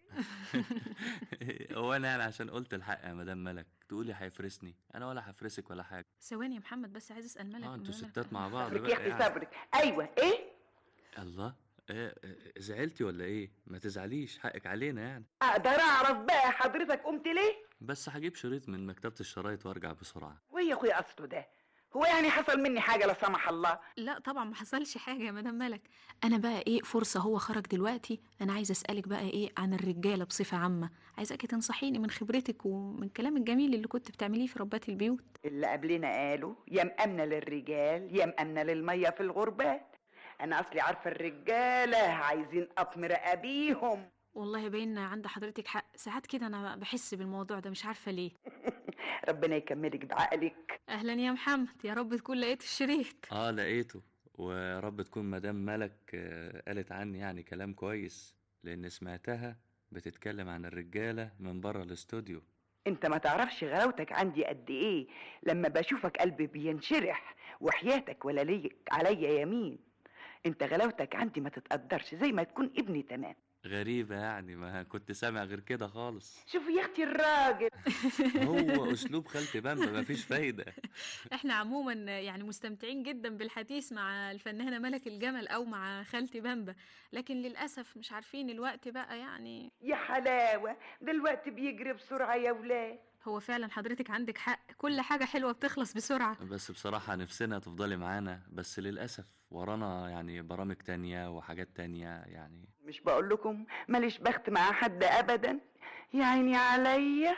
هو أنا يعني عشان قلت الحق يا مدام ملك تقولي هيفرسني أنا ولا هفرسك ولا حاجة ثواني يا محمد بس عايز اسال ملك اه انتوا ملك- ستات مع بعض صبرك بقى يا اختي يعني. صبرك ايوه ايه الله آه، آه، زعلتي ولا ايه ما تزعليش حقك علينا يعني اقدر اعرف بقى حضرتك قمت ليه بس هجيب شريط من مكتبة الشرايط وارجع بسرعة ويا اخويا اصله ده هو يعني حصل مني حاجه لا سمح الله لا طبعا ما حصلش حاجه يا مدام ملك انا بقى ايه فرصه هو خرج دلوقتي انا عايزه اسالك بقى ايه عن الرجاله بصفه عامه عايزاكي تنصحيني من خبرتك ومن الكلام الجميل اللي كنت بتعمليه في ربات البيوت اللي قبلنا قالوا يا مأمنة للرجال يا مأمنة للمية في الغربات أنا أصلي عارفة الرجالة عايزين قطم رقابيهم والله باين عند حضرتك حق ساعات كده انا بحس بالموضوع ده مش عارفه ليه ربنا يكملك بعقلك اهلا يا محمد يا رب تكون لقيت الشريط اه لقيته ويا رب تكون مدام ملك آه، قالت عني يعني كلام كويس لان سمعتها بتتكلم عن الرجالة من بره الاستوديو انت ما تعرفش غلاوتك عندي قد ايه لما بشوفك قلبي بينشرح وحياتك ولا ليك عليا يمين انت غلاوتك عندي ما تتقدرش زي ما تكون ابني تمام غريبة يعني ما كنت سامع غير كده خالص شوف يا اختي الراجل هو اسلوب خالتي بامبا مفيش فايدة احنا عموما يعني مستمتعين جدا بالحديث مع الفنانه ملك الجمل او مع خالتي بامبا لكن للاسف مش عارفين الوقت بقى يعني يا حلاوة دلوقتي بيجري بسرعة يا ولاد هو فعلا حضرتك عندك حق كل حاجه حلوه بتخلص بسرعه بس بصراحة نفسنا تفضلي معانا بس للأسف ورانا يعني برامج تانية وحاجات تانية يعني مش بقول لكم ماليش بخت مع حد ابدا يا عيني عليا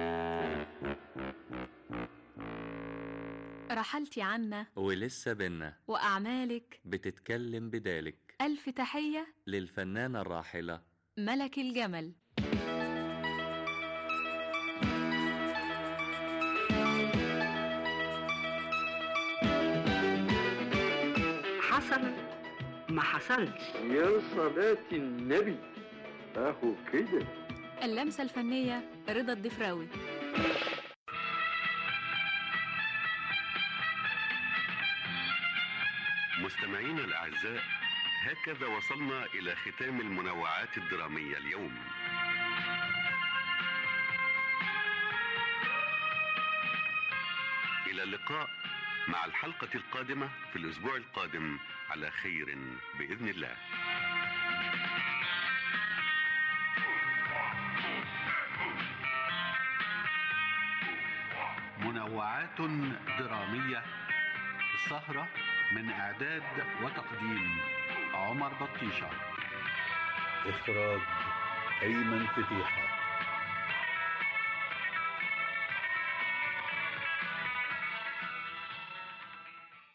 رحلتي عنا ولسه بينا واعمالك بتتكلم بدالك الف تحيه للفنانة الراحلة ملك الجمل حصل ما حصلش يا صلاة النبي اهو كده اللمسه الفنيه رضا الدفراوي مستمعينا الأعزاء هكذا وصلنا إلى ختام المنوعات الدرامية اليوم إلى اللقاء مع الحلقة القادمة في الأسبوع القادم على خير بإذن الله منوعات درامية السهرة من إعداد وتقديم عمر بطيشة إخراج أيمن فتيحة